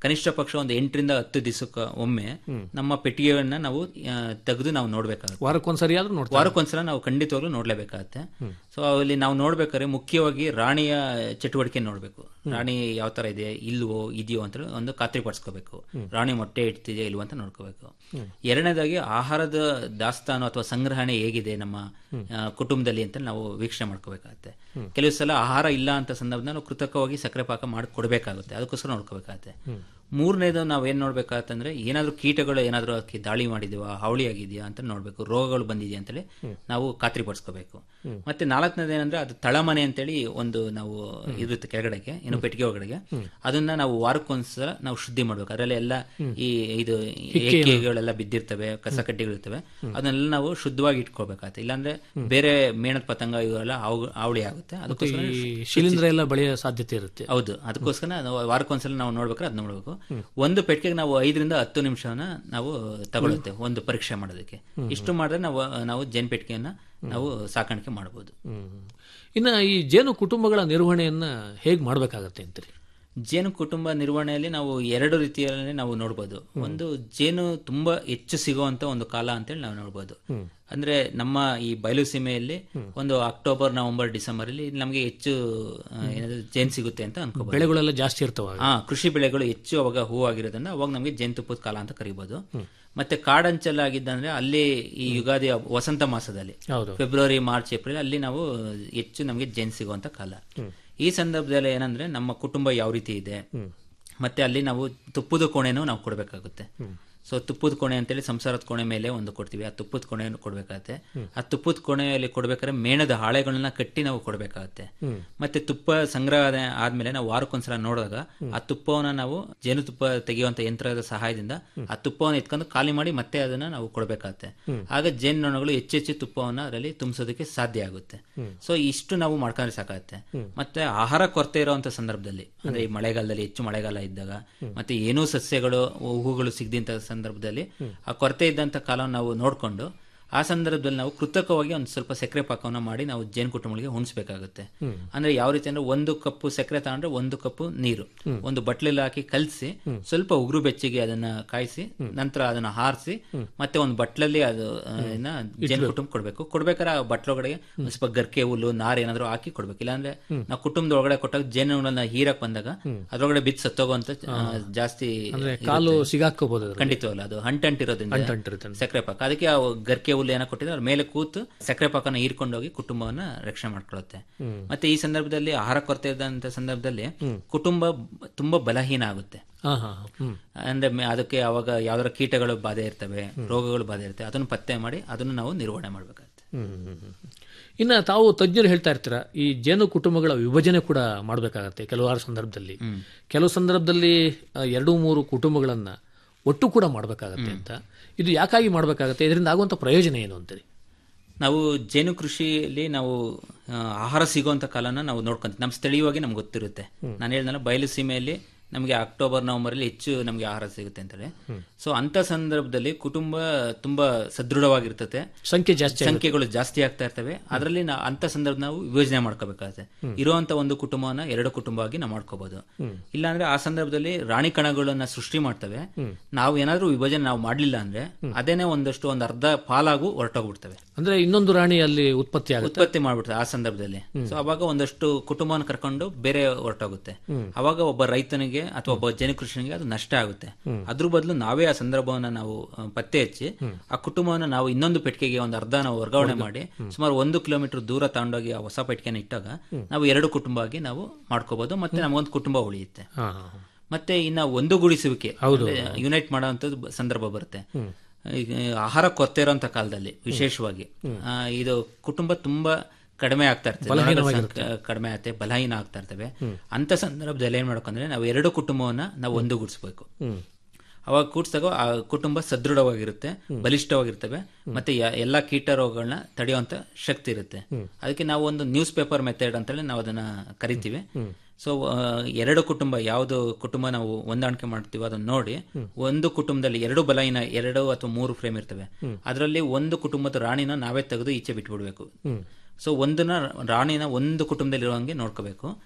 ಕನಿಷ್ಠ ಪಕ್ಷ ಒಂದು ಎಂಟರಿಂದ ಹತ್ತು ದಿವಸಕ್ಕೆ ಒಮ್ಮೆ ನಮ್ಮ ಪೆಟ್ಟಿಗೆಯನ್ನ ನಾವು ಆ, ತೆಗೆದು ನಾವು ನೋಡ್ಬೇಕಾಗುತ್ತೆ ವಾರಕ್ಕೊಂದ್ಸರಿ ಆದ್ರೂ ನೋಡ್ತಾರೆ ವಾರಕ್ಕೊಂದ್ಸಲ ನಾವು ಖಂಡಿತವಾಗ್ಲೂ ನೋಡ್ಲೇಬೇಕಾಗತ್ತೆ ಸೊ ಅಲ್ಲಿ ನಾವು ನೋಡ್ಬೇಕಾದ್ರೆ ಮುಖ್ಯವಾಗಿ ರಾಣಿಯ ಚಟುವಟಿಕೆ ನೋಡ್ಬೇಕು ರಾಣಿ ಯಾವ ತರ ಇದೆ ಇಲ್ವೋ ಇದೆಯೋ ಅಂತ ಒಂದು ಖಾತ್ರಿ ಪಡಿಸ್ಕೋಬೇಕು ರಾಣಿ ಮೊಟ್ಟೆ ಇಡ್ತಿದೆಯಾ ಇಲ್ವೋ ಅಂತ ನೋಡ್ಕೋಬೇಕು ಎರಡನೇದಾಗಿ ಆಹಾರದ ದಾಸ್ತಾನು ಅಥವಾ ಸಂಗ್ರಹಣೆ ಹೇಗಿದೆ ನಮ್ಮ ಆ, ಕುಟುಂಬದಲ್ಲಿ ಅಂತ ನಾವು ವೀಕ್ಷಣೆ ಮಾಡ್ಕೋಬೇಕಾಗತ್ತೆ ಕೆಲವು ಸಲ ಆಹಾರ ಇಲ್ಲ ಅಂತ ಸಂದರ್ಭದಲ್ಲಿ ನಾವು ಕೃತಕವಾಗಿ ಸಕ್ಕರೆ ಪಾಕ ಮಾಡಿ ಕೊಡಬೇಕಾಗುತ್ತೆ ಅದಕ್ಕೋಸ್ಕರ ನೋಡ್ಕೋಬೇಕಾಗತ್ತೆ ಮೂರನೇದು ನಾವು ಏನ್ ನೋಡ್ಬೇಕಾಗತ್ತಂದ್ರೆ ಏನಾದ್ರೂ ಕೀಟಗಳು ಏನಾದ್ರೂ ಅದಕ್ಕೆ ದಾಳಿ ಮಾಡಿದೀವಾ ಹಾವಳಿ ಆಗಿದೆಯಾ ಅಂತ ನೋಡ್ಬೇಕು ರೋಗಗಳು ಬಂದಿದೆಯಾ ಅಂತೇಳಿ ನಾವು ಖಾತ್ರಿ ಪಡಿಸ್ಕೋಬೇಕು ಮತ್ತೆ ನಾಲ್ಕನೇದು ಏನಂದ್ರೆ ಅದು ತಳಮನೆ ಅಂತೇಳಿ ಒಂದು ನಾವು ಇರುತ್ತೆ ಕೆಳಗಡೆಗೆ ಏನು ಪೆಟ್ಟಿಗೆ ಒಳಗಡೆಗೆ ಅದನ್ನ ನಾವು ವಾರಕ್ಕೊಂದ್ಸಲ ನಾವು ಶುದ್ಧಿ ಮಾಡ್ಬೇಕು ಅದರಲ್ಲಿ ಎಲ್ಲ ಈ ಇದು ಎಕ್ಕೆಗಳೆಲ್ಲ ಬಿದ್ದಿರ್ತವೆ ಕಸ ಕಡ್ಡಿಗಳಿರ್ತವೆ ಅದನ್ನೆಲ್ಲ ನಾವು ಶುದ್ಧವಾಗಿ ಇಟ್ಕೊಳ್ಬೇಕಾಗತ್ತೆ ಇಲ್ಲಾಂದ್ರೆ ಬೇರೆ ಮೇಣದ ಪತಂಗ ಇವೆಲ್ಲ ಹಾವು- ಹಾವಳಿ ಆಗುತ್ತೆ ಅದಕ್ಕೋಸ್ಕರ ಈ ಶಿಲೀಂಧ್ರ ಎಲ್ಲ ಬೆಳೆಯೋ ಸಾಧ್ಯತೆ ಇರುತ್ತೆ ಹೌದು ಅದಕ್ಕೋಸ್ಕರ ನಾವು ವಾರಕ್ಕೊಂದ್ಸಲ ನಾವು ನೋಡ್ಬೇಕಾದ್ರೆ ಅದ್ ನೋಡ್ಬೇಕು ಒಂದು ಪೆಟ್ಟಿಗೆಗೆ ನಾವು ಐದರಿಂದ ಹತ್ತು ನಿಮಿಷವನ್ನ ನಾವು ತಗೊಳುತ್ತೆ ಒಂದು ಪರೀಕ್ಷೆ ಮಾಡೋದಕ್ಕೆ ಇಷ್ಟು ಮಾಡಿದ್ರೆ ನಾವು ನಾವು ಜೇನ್ ಪೆಟ್ಟಿಗೆಯನ್ನ ನಾವು ಸಾಕಾಣಿಕೆ ಮಾಡಬಹುದು ಹ್ಮ್. ಇನ್ನ ಈ ಜೇನು ಕುಟುಂಬಗಳ ನಿರ್ವಹಣೆಯನ್ನ ಹೇಗ್ ಮಾಡ್ಬೇಕಾಗತ್ತೆ ಅಂತೀರಿ ಜೇನು ಕುಟುಂಬ ನಿರ್ವಹಣೆಯಲ್ಲಿ ನಾವು ಎರಡು ರೀತಿಯಲ್ಲಿ ನಾವು ನೋಡ್ಬೋದು ಒಂದು ಜೇನು ತುಂಬಾ ಹೆಚ್ಚು ಸಿಗುವಂತ ಒಂದು ಕಾಲ ಅಂತೇಳಿ ನಾವು ನೋಡ್ಬೋದು ಅಂದ್ರೆ ನಮ್ಮ ಈ ಬಯಲು ಸೀಮೆಯಲ್ಲಿ ಒಂದು ಅಕ್ಟೋಬರ್ ನವೆಂಬರ್ ಡಿಸೆಂಬರ್ ಅಲ್ಲಿ ನಮಗೆ ಹೆಚ್ಚು ಆ, ಏನಾದ್ರು ಜೇನು ಸಿಗುತ್ತೆ ಅಂತ ಅನ್ಕೋಬಹುದು ಬೆಳೆಗಳೆಲ್ಲ ಜಾಸ್ತಿ ಇರ್ತಾವ ಹಾ ಕೃಷಿ ಬೆಳೆಗಳು ಹೆಚ್ಚು ಅವಾಗ ಹೂ ಆಗಿರೋದ್ರಿಂದ ಅವಾಗ ನಮಗೆ ಜೇನುತುಪ್ಪದ ಕಾಲ ಅಂತ ಕರಿಬಹುದು ಮತ್ತೆ ಕಾಡಂಚಲಾಗಿದ್ದಂದ್ರೆ ಅಲ್ಲಿ ಈ ಯುಗಾದಿ ಹಬ್ಬ- ವಸಂತ ಮಾಸದಲ್ಲಿ ಹೌದು ಫೆಬ್ರವರಿ ಮಾರ್ಚ್ ಏಪ್ರಿಲ್ ಅಲ್ಲಿ ನಾವು ಹೆಚ್ಚು ನಮಗೆ ಜೇನು ಸಿಗುವಂತ ಕಾಲ ಈ ಸಂದರ್ಭದಲ್ಲಿ ಏನಂದ್ರೆ ನಮ್ಮ ಕುಟುಂಬ ಯಾವ ರೀತಿ ಇದೆ ಮತ್ತೆ ಅಲ್ಲಿ ನಾವು ತುಪ್ಪದ ಕೋಣೆನೂ ನಾವು ಕೊಡಬೇಕಾಗುತ್ತೆ ಸೊ ತುಪ್ಪದ ಕೋಣೆ ಅಂತೇಳಿ ಸಂಸಾರದ ಕೋಣೆ ಮೇಲೆ ಒಂದು ಕೊಡ್ತೀವಿ ಆ ತುಪ್ಪದ ಕೋಣೆಯನ್ನು ಕೊಡಬೇಕಾಗತ್ತೆ ಆ ತುಪ್ಪದ ಕೋಣೆಯಲ್ಲಿ ಕೊಡ್ಬೇಕಾದ್ರೆ ಮೇಣದ ಹಾಳೆಗಳನ್ನ ಕಟ್ಟಿ ನಾವು ಕೊಡಬೇಕಾಗತ್ತೆ ಮತ್ತೆ ತುಪ್ಪ ಸಂಗ್ರಹ ಆದ್ಮೇಲೆ ನಾವು ವಾರಕ್ಕೊಂದ್ಸಲ ನೋಡಿದಾಗ ಆ ತುಪ್ಪವನ್ನ ನಾವು ಜೇನುತುಪ್ಪ ತೆಗೆಯುವಂತ ಯಂತ್ರದ ಸಹಾಯದಿಂದ ಆ ತುಪ್ಪವನ್ನು ಎತ್ಕೊಂಡು ಖಾಲಿ ಮಾಡಿ ಮತ್ತೆ ಅದನ್ನ ನಾವು ಕೊಡಬೇಕಾಗತ್ತೆ ಆಗ ಜೇನುನೊಣಗಳು ಹೆಚ್ಚೆಚ್ಚು ತುಪ್ಪವನ್ನ ಅದರಲ್ಲಿ ತುಂಬಿಸೋದಕ್ಕೆ ಸಾಧ್ಯ ಆಗುತ್ತೆ ಸೊ ಇಷ್ಟು ನಾವು ಮಾಡ್ಕೊಂಡ್ರೆ ಸಾಕಾಗುತ್ತೆ ಮತ್ತೆ ಆಹಾರ ಕೊರತೆ ಇರುವಂತ ಸಂದರ್ಭದಲ್ಲಿ ಅಂದ್ರೆ ಈ ಮಳೆಗಾಲದಲ್ಲಿ ಹೆಚ್ಚು ಮಳೆಗಾಲ ಇದ್ದಾಗ ಮತ್ತೆ ಏನೂ ಸಸ್ಯಗಳು ಹೂಗಳು ಸಿಗದಿಂತ ಸಂದರ್ಭದಲ್ಲಿ ಆ ಕೊರತೆ ಇದ್ದಂತ ಕಾಲವನ್ನು ನಾವು ನೋಡ್ಕೊಂಡು ಆ ಸಂದರ್ಭದಲ್ಲಿ ನಾವು ಕೃತಕವಾಗಿ ಒಂದು ಸ್ವಲ್ಪ ಸಕ್ಕರೆ ಪಾಕವನ್ನ ಮಾಡಿ ನಾವು ಜೇನು ಕುಟುಂಬಗಳಿಗೆ ಉಣಿಸ್ಬೇಕಾಗುತ್ತೆ ಅಂದ್ರೆ ಯಾವ ರೀತಿ ಅಂದ್ರೆ ಒಂದು ಕಪ್ಪು ಸಕ್ಕರೆ ತಗೊಂಡ್ರೆ ಒಂದು ಕಪ್ಪು ನೀರು ಒಂದು ಬಟ್ಲಲ್ಲಿ ಹಾಕಿ ಕಲಸಿ ಸ್ವಲ್ಪ ಉಗುರು ಬೆಚ್ಚಗೆ ಅದನ್ನ ಕಾಯಿಸಿ ನಂತರ ಅದನ್ನ ಹಾರಿಸಿ ಮತ್ತೆ ಒಂದು ಬಟ್ಲಲ್ಲಿ ಅದು ಆ, ಇನ್ನ ಜೇನು ಕುಟುಂಬ ಕೊಡ್ಬೇಕು ಕೊಡ್ಬೇಕಾದ್ರೆ ಆ ಬಟ್ಲೊಳಗಡೆ ಒಂದ್ ಸ್ವಲ್ಪ ಗರ್ಕೆ ಹುಲ್ಲು ನಾರು ಏನಾದ್ರು ಹಾಕಿ ಕೊಡ್ಬೇಕು ಇಲ್ಲಾಂದ್ರೆ ನಾವು ಕುಟುಂಬದ ಒಳಗಡೆ ಕೊಟ್ಟಾಗ ಜೇನುಗಳನ್ನ ಹೀರಕ್ ಬಂದಾಗ ಅದ್ರೊಳಗಡೆ ಬಿದ್ದು ಸತ್ತೋಗುವಂತ ಆ, ಜಾಸ್ತಿ ಅಂದ್ರೆ ಕಾಲು ಸಿಗಾಕೋಬಹುದು ಅದ್ರಲ್ಲಿ. ಖಂಡಿತವಲ್ಲ ಅದು ಹಂಟಂಟಿರೋದ್ರಿಂದ ಅಂಟಂಟಿರುತ್ತೆ. ಸಕ್ಕರೆ ಪಾಕ ಅದಕ್ಕೆ ಆ ಗರ್ಕೆ ಹುಲ್ಲು ಏನೋ ಕೊಟ್ಟಿದ್ರೆ ಅದ್ರ ಮೇಲೆ ಕೂತು ಸಕ್ಕರೆ ಪಾಕನ ಹೀರ್ಕೊಂಡೋಗಿ ಕುಟುಂಬವನ್ನ ರಕ್ಷಣೆ ಮಾಡ್ಕೊಳ್ಳುತ್ತೆ ಮತ್ತೆ ಈ ಸಂದರ್ಭದಲ್ಲಿ ಆಹಾರ ಕೊರತೆ ಇದ್ದಂತ ಸಂದರ್ಭದಲ್ಲಿ ಕುಟುಂಬ ತುಂಬಾ ಬಲಹೀನ ಆಗುತ್ತೆ ಹಾ ಹಾ ಹಾ. ಹ್ಮ್ ಅಂದ್ರೆ ಮೆ- ಅದಕ್ಕೆ ಅವಾಗ ಯಾವ್ದಾರ ಕೀಟಗಳು ಬಾಧೆ ಇರ್ತವೆ ರೋಗಗಳು ಬಾಧೆ ಇರ್ತವೆ ಅದನ್ನು ಪತ್ತೆ ಮಾಡಿ ಅದನ್ನು ನಾವು ನಿರ್ವಹಣೆ ಮಾಡ್ಬೇಕಾಗುತ್ತೆ ಹ್ಮ್, ಹ್ಮ್, ಹ್ಮ್, ಹ್ಮ್. ಇನ್ನ ತಾವು ತಜ್ಞರು ಹೇಳ್ತಾ ಇರ್ತೀರ ಈ ಜೇನು ಕುಟುಂಬಗಳ ವಿಭಜನೆ ಕೂಡ ಮಾಡಬೇಕಾಗತ್ತೆ ಕೆಲವಾರು ಸಂದರ್ಭದಲ್ಲಿ ಕೆಲವು ಸಂದರ್ಭದಲ್ಲಿ ಆ, ಎರಡು ಮೂರು ಕುಟುಂಬಗಳನ್ನ ಒಟ್ಟು ಕೂಡ ಮಾಡಬೇಕಾಗತ್ತೆ ಅಂತ ಇದು ಯಾಕಾಗಿ ಮಾಡಬೇಕಾಗತ್ತೆ ಇದರಿಂದ ಆಗುವಂತ ಪ್ರಯೋಜನ ಏನು ಅಂತೀರಿ ನಾವು ಜೇನು ಕೃಷಿಯಲ್ಲಿ ನಾವು ಆ, ಆಹಾರ ಸಿಗುವಂತ ಕಾಲನ ನಾವು ನೋಡ್ಕೊಂತೀವಿ ನಮ್ಮ ಸ್ಥಳೀಯವಾಗಿ ನಮ್ಗೆ ಗೊತ್ತಿರುತ್ತೆ ನಾನು ಹೇಳಿದ್ನಲ್ಲ ಬಯಲು ಸೀಮೆಯಲ್ಲಿ ನಮಗೆ ಅಕ್ಟೋಬರ್ ನವೆಂಬರ್ ಅಲ್ಲಿ ಹೆಚ್ಚು ನಮಗೆ ಆಹಾರ ಸಿಗುತ್ತೆ ಅಂತೇಳಿ ಸೊ ಅಂತ ಸಂದರ್ಭದಲ್ಲಿ ಕುಟುಂಬ ತುಂಬಾ ಸದೃಢವಾಗಿರ್ತದೆ ಸಂಖ್ಯೆ ಜಾಸ್ತಿ ಸಂಖ್ಯೆಗಳು ಜಾಸ್ತಿ ಆಗ್ತಾ ಇರ್ತವೆ ಅದರಲ್ಲಿ ನಾವು ಅಂತ ಸಂದರ್ಭ ನಾವು ವಿಭಜನೆ ಮಾಡ್ಕೋಬೇಕಾಗುತ್ತೆ ಇರುವಂತ ಒಂದು ಕುಟುಂಬವನ್ನ ಎರಡು ಕುಟುಂಬವಾಗಿ ನಾವು ಮಾಡ್ಕೋಬಹುದು ಇಲ್ಲಾಂದ್ರೆ ಆ ಸಂದರ್ಭದಲ್ಲಿ ರಾಣಿ ಕಣಗಳನ್ನ ಸೃಷ್ಟಿ ಮಾಡ್ತವೆ ನಾವು ಏನಾದ್ರೂ ವಿಭಜನೆ ನಾವು ಮಾಡ್ಲಿಲ್ಲ ಅಂದ್ರೆ ಅದೇನೆ ಒಂದಷ್ಟು ಒಂದು ಅರ್ಧ ಪಾಲಾಗು ಹೊರಟೋಗ್ಬಿಡ್ತವೆ ಅಂದ್ರೆ ಇನ್ನೊಂದು ರಾಣಿ ಅಲ್ಲಿ ಉತ್ಪತ್ತಿ ಆಗುತ್ತೆ ಉತ್ಪತ್ತಿ ಮಾಡ್ಬಿಡ್ತದೆ ಆ ಸಂದರ್ಭದಲ್ಲಿ ಸೊ ಅವಾಗ ಒಂದಷ್ಟು ಕುಟುಂಬವನ್ನು ಕರ್ಕೊಂಡು ಬೇರೆ ಹೊರಟೋಗುತ್ತೆ ಅವಾಗ ಒಬ್ಬ ರೈತನಿಗೆ ಅಥವಾ ಒಬ್ಬ ಜನಕೃಷಿನಿಗೆ ಅದು ನಷ್ಟ ಆಗುತ್ತೆ ಅದ್ರ ಬದಲು ನಾವೇ ಆ ಸಂದರ್ಭವನ್ನ ನಾವು ಆ, ಪತ್ತೆ ಹಚ್ಚಿ ಆ ಕುಟುಂಬವನ್ನು ನಾವು ಇನ್ನೊಂದು ಪೆಟ್ಟಿಗೆಗೆ ಒಂದು ಅರ್ಧ ನಾವು ವರ್ಗಾವಣೆ ಮಾಡಿ ಸುಮಾರು ಒಂದು ಕಿಲೋಮೀಟರ್ ದೂರ ತಗೊಂಡೋಗಿ ಆ ಹೊಸ ಪೆಟ್ಟಿಗೆನ ಇಟ್ಟಾಗ ನಾವು ಎರಡು ಕುಟುಂಬ ಆಗಿ ನಾವು ಮಾಡ್ಕೋಬಹುದು ಮತ್ತೆ ನಮಗೊಂದು ಕುಟುಂಬ ಉಳಿಯುತ್ತೆ ಹಾ ಹಾ ಹಾ. ಮತ್ತೆ ಇನ್ನ ಒಂದುಗೂಡಿಸುವಿಕೆ ಯುನೈಟ್ ಮಾಡೋಂಥದ್ದು ಸಂದರ್ಭ ಬರುತ್ತೆ ಈಗ ಆಹಾರ ಕೊರತೆ ಇರೋಂಥ ಕಾಲದಲ್ಲಿ ವಿಶೇಷವಾಗಿ ಆ, ಇದು ಕುಟುಂಬ ತುಂಬಾ ಕಡಿಮೆ ಆಗ್ತಾ ಇರ್ತದೆ ನೊಣಗಳ ಸಂಖ್ಯೆ ಕಡಿಮೆ ಆಗುತ್ತೆ ಬಲಹೀನ ಆಗ್ತಾ ಇರ್ತವೆ ಅಂತ ಸಂದರ್ಭದಲ್ಲಿ ಏನ್ ಮಾಡ್ಬೇಕಂದ್ರೆ ನಾವು ಎರಡು ಕುಟುಂಬವನ್ನ ನಾವು ಒಂದುಗೂಡಿಸ್ಬೇಕು ಅವಾಗ ಕೂಡ್ಸಿದಾಗ ಆ ಕುಟುಂಬ ಸದೃಢವಾಗಿರುತ್ತೆ ಬಲಿಷ್ಠವಾಗಿರ್ತವೆ ಮತ್ತೆ ಯ- ಎಲ್ಲಾ ಕೀಟ ರೋಗಗಳನ್ನ ತಡೆಯುವಂತ ಶಕ್ತಿ ಇರುತ್ತೆ ಅದಕ್ಕೆ ನಾವು ಒಂದು ನ್ಯೂಸ್ ಪೇಪರ್ ಮೆಥಡ್ ಅಂತೇಳಿ ನಾವು ಅದನ್ನ ಕರಿತೀವಿ ಸೊ ಎರಡು ಕುಟುಂಬ ಯಾವುದು ಕುಟುಂಬ ನಾವು ಹೊಂದಾಣಿಕೆ ಮಾಡ್ತೀವೋ ಅದನ್ನ ನೋಡಿ ಒಂದು ಕುಟುಂಬದಲ್ಲಿ ಎರಡು ಬಲಹೀನ ಎರಡು ಅಥವಾ ಮೂರು ಫ್ರೇಮ್ ಇರ್ತವೆ ಅದರಲ್ಲಿ ಒಂದು ಕುಟುಂಬದ ರಾಣಿನ ನಾವೇ ತೆಗೆದು ಈಚೆ ಬಿಟ್ಬಿಡ್ಬೇಕು ಸೊ ಒಂದನ್ನ ರಾಣಿನ ಒಂದು ಕುಟುಂಬದಲ್ಲಿ ಇರುವಂಗೆ ನೋಡ್ಕೋಬೇಕು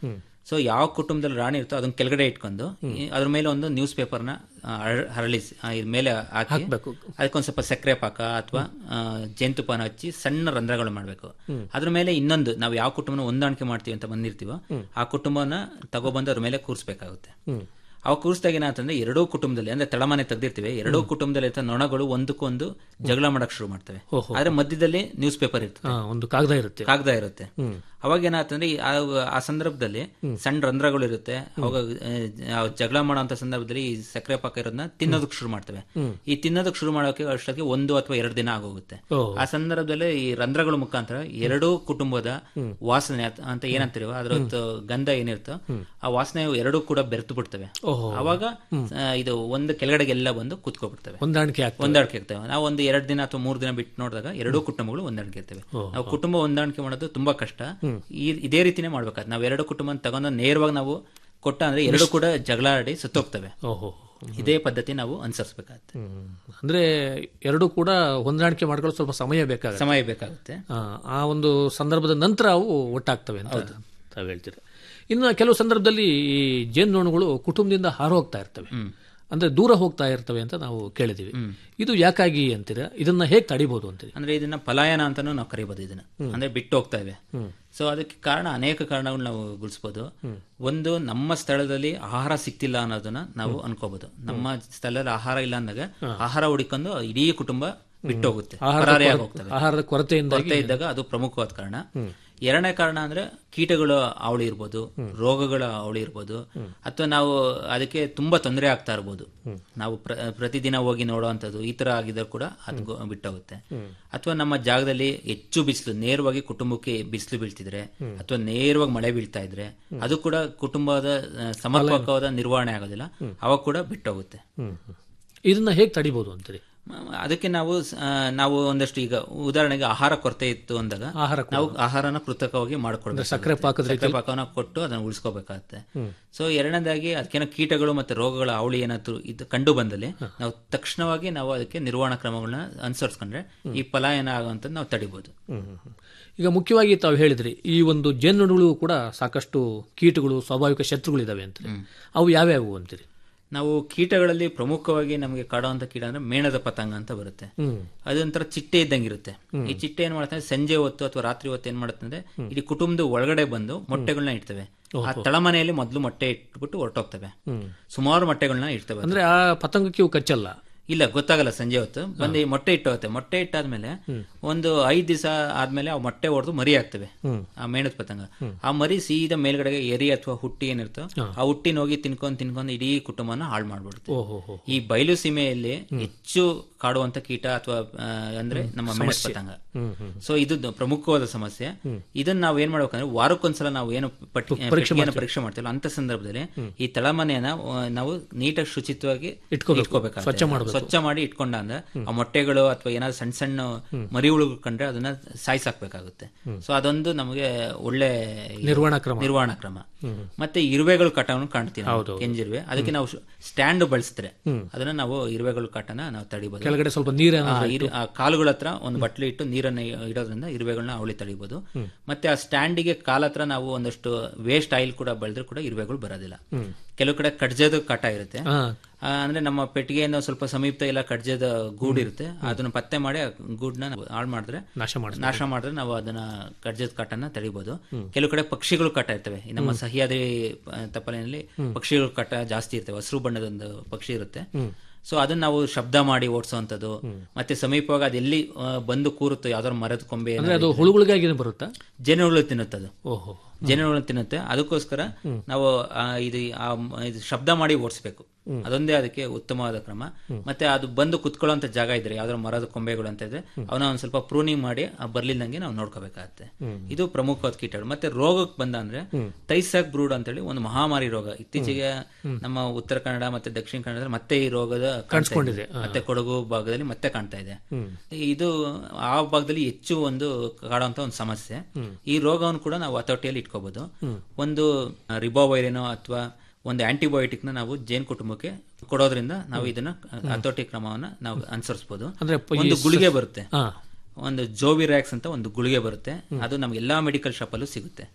ಸೊ ಯಾವ ಕುಟುಂಬದಲ್ಲಿ ರಾಣಿ ಇರ್ತೋ ಅದನ್ನ ಕೆಳಗಡೆ ಇಟ್ಕೊಂಡು ಈ- ಅದ್ರ ಮೇಲೆ ಒಂದು ನ್ಯೂಸ್ ಪೇಪರ್ನ ಹರಳಿಸಿ ಆ, ಇದ್ರ ಮೇಲೆ ಹಾಕಿ ಹಾಕ್ಬೇಕು. ಅದಕ್ಕೊಂದು ಸ್ವಲ್ಪ ಸಕ್ಕರೆ ಪಾಕ ಅಥವಾ ಜೇನುತುಪ್ಪನ ಹಚ್ಚಿ ಸಣ್ಣ ರಂಧ್ರಗಳು ಮಾಡಬೇಕು ಅದ್ರ ಮೇಲೆ ಇನ್ನೊಂದು ನಾವು ಯಾವ ಕುಟುಂಬನ ಹೊಂದಾಣಿಕೆ ಮಾಡ್ತೀವಿ ಅಂತ ಬಂದಿರ್ತೀವೋ ಆ ಕುಟುಂಬನ ತಗೊಬಂದು ಅದ್ರ ಮೇಲೆ ಕೂರಿಸ್ಬೇಕಾಗುತ್ತೆ ಅವಾಗ ಕೂರಿಸಿದಾಗ ಏನಾಗ್ತಂದ್ರೆ ಎರಡೂ ಕುಟುಂಬದಲ್ಲಿ ಅಂದ್ರೆ ತಳಮನೆ ತೆಗ್ದಿರ್ತೀವಿ ಎರಡೂ ಕುಟುಂಬದಲ್ಲಿ ಇರ್ತ ನೊಣಗಳು ಒಂದಕ್ಕೊಂದು ಜಗಳ ಮಾಡಕ್ ಶುರು ಮಾಡ್ತವೆ ಆದ್ರೆ ಮಧ್ಯದಲ್ಲಿ ನ್ಯೂಸ್ ಪೇಪರ್ ಇರ್ತದೆ ಹಾ, ಒಂದು ಕಾಗದ ಇರುತ್ತೆ ಕಾಗದ ಇರುತ್ತೆ ಅವಾಗ ಏನಾಗ್ತಂದ್ರೆ ಈ ಆ- ಆ ಸಂದರ್ಭದಲ್ಲಿ ಸಣ್ಣ ರಂಧ್ರಗಳು ಇರುತ್ತೆ ಅವಾಗ ಆ, ಜಗಳ ಮಾಡೋಂಥ ಸಂದರ್ಭದಲ್ಲಿ ಈ ಸಕ್ಕರೆ ಪಾಕ ಇರೋದನ್ನ ತಿನ್ನೋದಕ್ಕೆ ಶುರು ಮಾಡ್ತವೆ ಈ ತಿನ್ನೋದಕ್ಕೆ ಶುರು ಮಾಡೋಕೆ ಅಷ್ಟೊತ್ತಿಗೆ ಒಂದು ಅಥವಾ ಎರಡು ದಿನ ಆಗೋಗುತ್ತೆ ಓ. ಆ ಸಂದರ್ಭದಲ್ಲಿ ಈ ರಂಧ್ರಗಳ ಮುಖಾಂತರ ಎರಡೂ ಕುಟುಂಬದ ವಾಸನೆ ಅತ್- ಅಂತ ಏನಂತೀರಿ ಅದ್ರ ಗಂಧ ಏನಿರುತ್ತೋ ಆ ವಾಸನೆ ಎರಡೂ ಕೂಡ ಬೆರೆತು ಬಿಡ್ತವೆ ಓಹೋ. ಅವಾಗ ಆ, ಇದು ಒಂದು ಕೆಳಗಡೆಗೆಲ್ಲ ಬಂದು ಕುತ್ಕೊಬಿಡ್ತವೆ ಹೊಂದಾಣಿಕೆ ಆಗ್ತದೆ ಹೊಂದಾಣಿಕೆ ಇರ್ತವೆ ನಾವು ಒಂದು ಎರಡು ದಿನ ಅಥವಾ ಮೂರು ದಿನ ಬಿಟ್ಟು ನೋಡಿದಾಗ ಎರಡೂ ಕುಟುಂಬಗಳು ಹೊಂದಾಣಿಕೆ ಇರ್ತವೆ ನಾವು ಕುಟುಂಬ ಹೊಂದಾಣಿಕೆ ಮಾಡೋದು ತುಂಬಾ ಕಷ್ಟ ಈ ಇದೇ ರೀತಿನೇ ಮಾಡ್ಬೇಕಾದ್ರೆ ನಾವು ಎರಡು ಕುಟುಂಬ ತಗೊಂಡು ನೇರವಾಗಿ ನಾವು ಕೊಟ್ಟ ಅಂದ್ರೆ ಎರಡು ಕೂಡ ಜಗಳ ಆಡಿ ಸುತ್ತೋಗ್ತವೆ ಓಹೋ ಇದೇ ಪದ್ಧತಿ ನಾವು ಅನುಸರಿಸಬೇಕಾಗುತ್ತೆ ಹ್ಮ್. ಅಂದ್ರೆ ಎರಡೂ ಕೂಡ ಹೊಂದಾಣಿಕೆ ಮಾಡ್ಕೊಳ್ಳೋ ಸ್ವಲ್ಪ ಸಮಯ ಬೇಕಾಗುತ್ತೆ ಸಮಯ ಬೇಕಾಗುತ್ತೆ ಆ, ಆ ಒಂದು ಸಂದರ್ಭದ ನಂತರ ಅವು ಒಟ್ಟಾಗ್ತವೆ ಅಂತ ತಾವು ಹೇಳ್ತೀರಿ ಇನ್ನು ಕೆಲವು ಸಂದರ್ಭದಲ್ಲಿ ಈ ಜೇನುನೊಣಗಳು ಕುಟುಂಬದಿಂದ ಹಾರು ಹೋಗ್ತಾ ಇರ್ತವೆ ಅಂದ್ರೆ ದೂರ ಹೋಗ್ತಾ ಇರ್ತವೆ ಅಂತ ನಾವು ಕೇಳಿದೀವಿ ಇದು ಯಾಕಾಗಿ ಅಂತೀರಾ ಇದನ್ನ ಹೇಗೆ ತಡಿಬಹುದು ಅಂತೀರಿ ಅಂದ್ರೆ ಇದನ್ನ ಪಲಾಯನ ಅಂತಾನು ನಾವು ಕರಿಬಹುದು ಇದನ್ನ ಅಂದ್ರೆ ಬಿಟ್ಟು ಹೋಗ್ತಾ ಇವೆ ಸೊ ಅದಕ್ಕೆ ಕಾರಣ ಅನೇಕ ಕಾರಣಗಳು ನಾವು ಗುರುಸ್ಬೋದು ಒಂದು ನಮ್ಮ ಸ್ಥಳದಲ್ಲಿ ಆಹಾರ ಸಿಕ್ತಿಲ್ಲ ಅನ್ನೋದನ್ನ ನಾವು ಅನ್ಕೋಬಹುದು ನಮ್ಮ ಸ್ಥಳದಲ್ಲಿ ಆಹಾರ ಇಲ್ಲ ಅಂದಾಗ ಆಹಾರ ಹುಡುಕೊಂಡು ಇಡೀ ಕುಟುಂಬ ಬಿಟ್ಟು ಹೋಗುತ್ತೆ ಪರಾರಿಯಾಗಿ ಹೋಗ್ತವೆ ಆಹಾರದ ಕೊರತೆಯಿಂದ ಕೊರತೆ ಇದ್ದಾಗ ಅದು ಪ್ರಮುಖವಾದ ಕಾರಣ ಎರಡನೇ ಕಾರಣ ಅಂದ್ರೆ ಕೀಟಗಳ ಅವಳಿ ಇರ್ಬೋದು ರೋಗಗಳ ಅವಳಿ ಇರ್ಬೋದು ಅಥವಾ ನಾವು ಅದಕ್ಕೆ ತುಂಬಾ ತೊಂದರೆ ಆಗ್ತಾ ಇರ್ಬೋದು ನಾವು ಪ್ರ- ಪ್ರತಿದಿನ ಹೋಗಿ ನೋಡುವಂಥದ್ದು ಈ ತರ ಆಗಿದ್ರೆ ಕೂಡ ಅದು ಗೊ- ಬಿಟ್ಟೋಗುತ್ತೆ ಅಥವಾ ನಮ್ಮ ಜಾಗದಲ್ಲಿ ಹೆಚ್ಚು ಬಿಸಿಲು ನೇರವಾಗಿ ಕುಟುಂಬಕ್ಕೆ ಬಿಸಿಲು ಬೀಳ್ತಿದ್ರೆ ಅಥವಾ ನೇರವಾಗಿ ಮಳೆ ಬೀಳ್ತಾ ಇದ್ರೆ ಅದು ಕೂಡ ಕುಟುಂಬದ ಆ, ಸಮರ್ಪಕವಾದ ನಿರ್ವಹಣೆ ಆಗೋದಿಲ್ಲ ಅವಾಗ ಕೂಡ ಬಿಟ್ಟೋಗುತ್ತೆ ಹ್ಮ್. ಇದನ್ನ ಹೇಗೆ ತಡಿಬಹುದು ಅಂತೀರಿ ಮ- ಅದಕ್ಕೆ ನಾವು ಸ- ಆ, ನಾವು ಒಂದಷ್ಟು ಈಗ ಉದಾಹರಣೆಗೆ ಆಹಾರ ಕೊರತೆ ಇತ್ತು ಅಂದಾಗ ಆಹಾರ ನಾವು ಆಹಾರನ ಕೃತಕವಾಗಿ ಮಾಡ್ಕೊಳ್ಬೇಕು ಸಕ್ಕರೆ ಪಾಕದ ಸಕ್ಕರೆ ಪಾಕವನ್ನ ಕೊಟ್ಟು ಅದನ್ನ ಉಳಿಸ್ಕೋಬೇಕಾಗತ್ತೆ ಸೊ ಎರಡನೇದಾಗಿ ಅದಕ್ಕೇನೋ ಕೀಟಗಳು ಮತ್ತೆ ರೋಗಗಳ ಅವಳಿ ಏನಾದ್ರು ಇದು ಕಂಡು ಬಂದಲ್ಲಿ ನಾವು ತಕ್ಷಣವಾಗಿ ನಾವು ಅದಕ್ಕೆ ನಿರ್ವಹಣಾ ಕ್ರಮಗಳನ್ನ ಅನುಸರಿಸ್ಕೊಂಡ್ರೆ ಈ ಪಲಾಯನ ಆಗುವಂಥದ್ದು ನಾವು ತಡಿಬಹುದು ಹ್ಮ್, ಹ್ಮ್, ಹ್ಮ್. ಈಗ ಮುಖ್ಯವಾಗಿ ತಾವು ಹೇಳಿದ್ರಿ ಈ ಒಂದು ಜೇನುನೊಣಗಳು ಕೂಡ ಸಾಕಷ್ಟು ಕೀಟಗಳು ಸ್ವಾಭಾವಿಕ ಶತ್ರುಗಳಿದಾವೆ ಅಂತೀರಿ ಅವು ಯಾವ್ಯಾವು ಅಂತೀರಿ ನಾವು ಕೀಟಗಳಲ್ಲಿ ಪ್ರಮುಖವಾಗಿ ನಮಗೆ ಕಾಡುವಂತ ಕೀಟ ಅಂದ್ರೆ ಮೇಣದ ಪತಂಗ ಅಂತ ಬರುತ್ತೆ ಅದೊಂಥರ ಚಿಟ್ಟೆ ಇದ್ದಂಗಿರುತ್ತೆ ಈ ಚಿಟ್ಟೆ ಏನ್ ಮಾಡುತ್ತೆ ಅಂದ್ರೆ ಸಂಜೆ ಹೊತ್ತು ಅಥವಾ ರಾತ್ರಿ ಹೊತ್ತು ಏನ್ ಮಾಡುತ್ತೆ ಅಂದ್ರೆ ಇಡೀ ಕುಟುಂಬದ ಒಳಗಡೆ ಬಂದು ಮೊಟ್ಟೆಗಳನ್ನ ಇಡ್ತವೆ ಆ ತಳಮನೆಯಲ್ಲಿ ಮೊದಲು ಮೊಟ್ಟೆ ಇಟ್ಬಿಟ್ಟು ಹೊರಟೋಗ್ತವೆ ಸುಮಾರು ಮೊಟ್ಟೆಗಳನ್ನ ಇಡ್ತವೆ ಅದು. ಅಂದ್ರೆ ಆ ಪತಂಗಕ್ಕೆ ಇವು ಕಚ್ಚಲ್ಲ ಇಲ್ಲ ಗೊತ್ತಾಗಲ್ಲ ಸಂಜೆ ಹೊತ್ತು ಬಂದು ಈ ಮೊಟ್ಟೆ ಇಟ್ಟೋಗುತ್ತೆ ಮೊಟ್ಟೆ ಇಟ್ಟಾದ್ಮೇಲೆ ಒಂದು ಐದ್ ದಿವಸ ಆದ್ಮೇಲೆ ಆ ಮೊಟ್ಟೆ ಹೊಡೆದು ಮರಿ ಆಗ್ತವೆ ಆ ಮೇಣದ ಪತಂಗ ಆ ಮರಿ ಸೀದಾ ಮೇಲ್ಗಡೆಗೆ ಎರಿ ಅಥವಾ ಹುಟ್ಟಿ ಏನಿರ್ತೋ ಆ ಹುಟ್ಟಿನ ಹೋಗಿ ತಿನ್ಕೊಂಡ್ ತಿನ್ಕೊಂಡ್ ಇಡೀ ಕುಟುಂಬನ ಹಾಳು ಮಾಡ್ಬಿಡುತ್ತೆ ಓಹೋ ಹೋ ಈ ಬಯಲು ಸೀಮೆಯಲ್ಲಿ ಹೆಚ್ಚು ಕಾಡುವಂತ ಕೀಟ ಅಥವಾ ಆ, ಅಂದ್ರೆ ನಮ್ಮ ಮೇಣದ ಪತಂಗ ಸೊ ಇದು ದ- ಪ್ರಮುಖವಾದ ಸಮಸ್ಯೆ ಇದನ್ನ ನಾವು ಏನ್ ಮಾಡ್ಬೇಕಂದ್ರೆ ವಾರಕ್ಕೊಂದ್ಸಲ ನಾವು ಏನು ಪಟ್ಟಿ- ಪೆಟ್ಟಿಗೆಯನ್ನ ಪರೀಕ್ಷೆ ಮಾಡ್ತೀವಲ್ಲ ಅಂತ ಸಂದರ್ಭದಲ್ಲಿ ಈ ತಳಮನೆಯನ್ನ ಆ, ನಾವು ನೀಟಾಗಿ ಶುಚಿತ್ವವಾಗಿ ಇಟ್ಕೋಬೇಕು. ಇಟ್ಕೋಬೇಕಾಗುತ್ತೆ. ಸ್ವಚ್ಛ ಮಾಡ್ಬೇಕು. ಸ್ವಚ್ಛ ಮಾಡಿ ಇಟ್ಕೊಂಡ ಅಂದ್ರೆ ಆ ಮೊಟ್ಟೆಗಳು ಅಥವಾ ಏನಾದ್ರು ಸಣ್ಣ ಸಣ್ಣ ಮರಿ ಹುಳುಗಳು ಕಂಡ್ರೆ ಅದನ್ನ ಸಾಯಿಸಾಕ್ಬೇಕಾಗುತ್ತೆ ಸೊ ಅದೊಂದು ನಮಗೆ ಒಳ್ಳೆ ನಿರ್ವಹಣಾ ಕ್ರಮ. ನಿರ್ವಹಣಾ ಕ್ರಮ ಮತ್ತೆ ಇರುವೆಗಳು ಕಾಟವನ್ನು ಕಾಣ್ತೀವಿ ನಾವು, ಕೆಂಜಿರುವೆ ಅದಕ್ಕೆ ನಾವು ಸ್ಟ್ಯಾಂಡ್ ಬಳಸಿದ್ರೆ ಅದನ್ನ ನಾವು ಇರುವೆಗಳು ಕಾಟನ ನಾವು ತಡಿಬಹುದು ಕೆಳಗಡೆ ಸ್ವಲ್ಪ ನೀರ ಆ, ಇರು- ಆ ಕಾಲುಗಳ ಹತ್ರ ಒಂದು ಬಟ್ಲು ಇಟ್ಟು ನೀರನ್ನ ಇಡೋದ್ರಿಂದ ಇರುವೆಗಳನ್ನ ಅವಳಿ ತಡಿಬಹುದು ಮತ್ತೆ ಆ ಸ್ಟ್ಯಾಂಡಿಗೆ ಕಾಲ ಹತ್ರ ನಾವು ಒಂದಷ್ಟು ವೇಸ್ಟ್ ಆಯಿಲ್ ಕೂಡ ಬೆಳೆದ್ರೆ ಕೂಡ ಇರುವೆಗಳು ಬರೋದಿಲ್ಲ ಕೆಲವು ಕಡೆ ಕಡ್ಜದ ಕಾಟ ಇರುತ್ತೆ ಹಾ ಆ, ಅಂದ್ರೆ ನಮ್ಮ ಪೆಟ್ಟಿಗೆಯಿಂದ ಸ್ವಲ್ಪ ಸಮೀಪ ಇಲ್ಲ ಕಡ್ಜದ ಗೂಡು ಇರುತ್ತೆ ಅದನ್ನ ಪತ್ತೆ ಮಾಡಿ ಆ ಗೂಡ್ನ ನಾವು ಹಾಳು ಮಾಡಿದ್ರೆ ನಾಶ ಮಾಡಿ ನಾಶ ಮಾಡಿದ್ರೆ ನಾವು ಅದನ್ನ ಕಡ್ಜದ ಕಾಟನ ತಡಿಬಹುದು ಕೆಲವು ಕಡೆ ಪಕ್ಷಿಗಳು ಕಾಟ ಇರ್ತವೆ ಈ ನಮ್ಮ ಸಹ್ಯಾದ್ರಿ ಆ, ತಪ್ಪಲಿನಲ್ಲಿ ಪಕ್ಷಿಗಳು ಕಾಟ ಜಾಸ್ತಿ ಇರ್ತವೆ ಹಸಿರು ಬಣ್ಣದ ಒಂದು ಪಕ್ಷಿ ಇರುತ್ತೆ ಸೊ ಅದನ್ನ ನಾವು ಶಬ್ದ ಮಾಡಿ ಓಡಿಸುವಂತದ್ದು ಮತ್ತೆ ಸಮೀಪವಾಗಿ ಅದೆಲ್ಲಿ ಆ, ಬಂದು ಕೂರುತ್ತೋ ಯಾವ್ದಾದ್ರು ಮರದ ಕೊಂಬೆ ಅಂದ್ರೆ ಅದು ಹುಳುಗಳಿಗಾಗಿ ಬರುತ್ತಾ ಜೇನುಹುಳು ತಿನ್ನುತ್ತದು ಓಹೋ ಜೇನುಹುಳು ತಿನ್ನುತ್ತೆ ಅದಕ್ಕೋಸ್ಕರ ನಾವು ಆ, ಇದು ಆ ಮ- ಇದು ಶಬ್ದ ಮಾಡಿ ಓಡಿಸ್ಬೇಕು ಅದೊಂದೇ ಅದಕ್ಕೆ ಉತ್ತಮವಾದ ಕ್ರಮ ಮತ್ತೆ ಅದು ಬಂದು ಕುತ್ಕೊಳ್ಳೋಂತ ಜಾಗ ಇದ್ರೆ ಯಾವ್ದಾದ್ರು ಮರದ ಕೊಂಬೆಗಳು ಅಂತ ಇದ್ರೆ ಅವನ್ನ ಒಂದ್ ಸ್ವಲ್ಪ ಪ್ರೂನಿಂಗ್ ಮಾಡಿ ಆ ಬರ್ಲಿಲ್ದಂಗೆ ನಾವು ನೋಡ್ಕೋಬೇಕಾಗತ್ತೆ ಇದು ಪ್ರಮುಖವಾದ ಕೀಟಗಳು ಮತ್ತೆ ರೋಗಕ್ಕೆ ಬಂದ ಅಂದ್ರೆ ತೈಸಾಕ್ ಬ್ರೂಡ್ ಅಂತೇಳಿ ಒಂದು ಮಹಾಮಾರಿ ರೋಗ ಇತ್ತೀಚೆಗೆ ನಮ್ಮ ಉತ್ತರ ಕನ್ನಡ ಮತ್ತೆ ದಕ್ಷಿಣ ಕನ್ನಡದಲ್ಲಿ ಮತ್ತೆ ಈ ರೋಗದ ಕಾಣಿಸ್ಕೊಂಡಿದೆ ಮತ್ತೆ ಕೊಡಗು ಭಾಗದಲ್ಲಿ ಮತ್ತೆ ಕಾಣ್ತಾ ಇದೆ ಇದು ಆ ಭಾಗದಲ್ಲಿ ಹೆಚ್ಚು ಒಂದು ಕಾಡುವಂತ ಒಂದು ಸಮಸ್ಯೆ ಈ ರೋಗವನ್ನು ಕೂಡ ನಾವು ಹತೋಟಿಯಲ್ಲಿ ಇಟ್ಕೋಬಹುದು ಒಂದು ರಿಬೋವೈರಿನೋ ಅಥವಾ ಒಂದು ಆಂಟಿಬಯೋಟಿಕ್ ನ ನಾವು ಜೇನ್ ಕುಟುಂಬಕ್ಕೆ ಕೊಡೋದ್ರಿಂದ ನಾವು ಇದನ್ನ ಹತೋಟಿ ಕ್ರಮವನ್ನ ನಾವು ಅನುಸರಿಸಬಹುದು ಅಂದ್ರೆ ಪ- ಈ ಒಂದು ಗುಳಿಗೆ ಬರುತ್ತೆ ಹಾ ಒಂದು ಜೋವಿರ್ಯಾಕ್ಸ್ ಅಂತ ಒಂದು ಗುಳಿಗೆ ಬರುತ್ತೆ ಅದು ನಮ್ಗೆ ಎಲ್ಲಾ ಮೆಡಿಕಲ್ ಶಾಪ್ ಅಲ್ಲೂ ಸಿಗುತ್ತೆ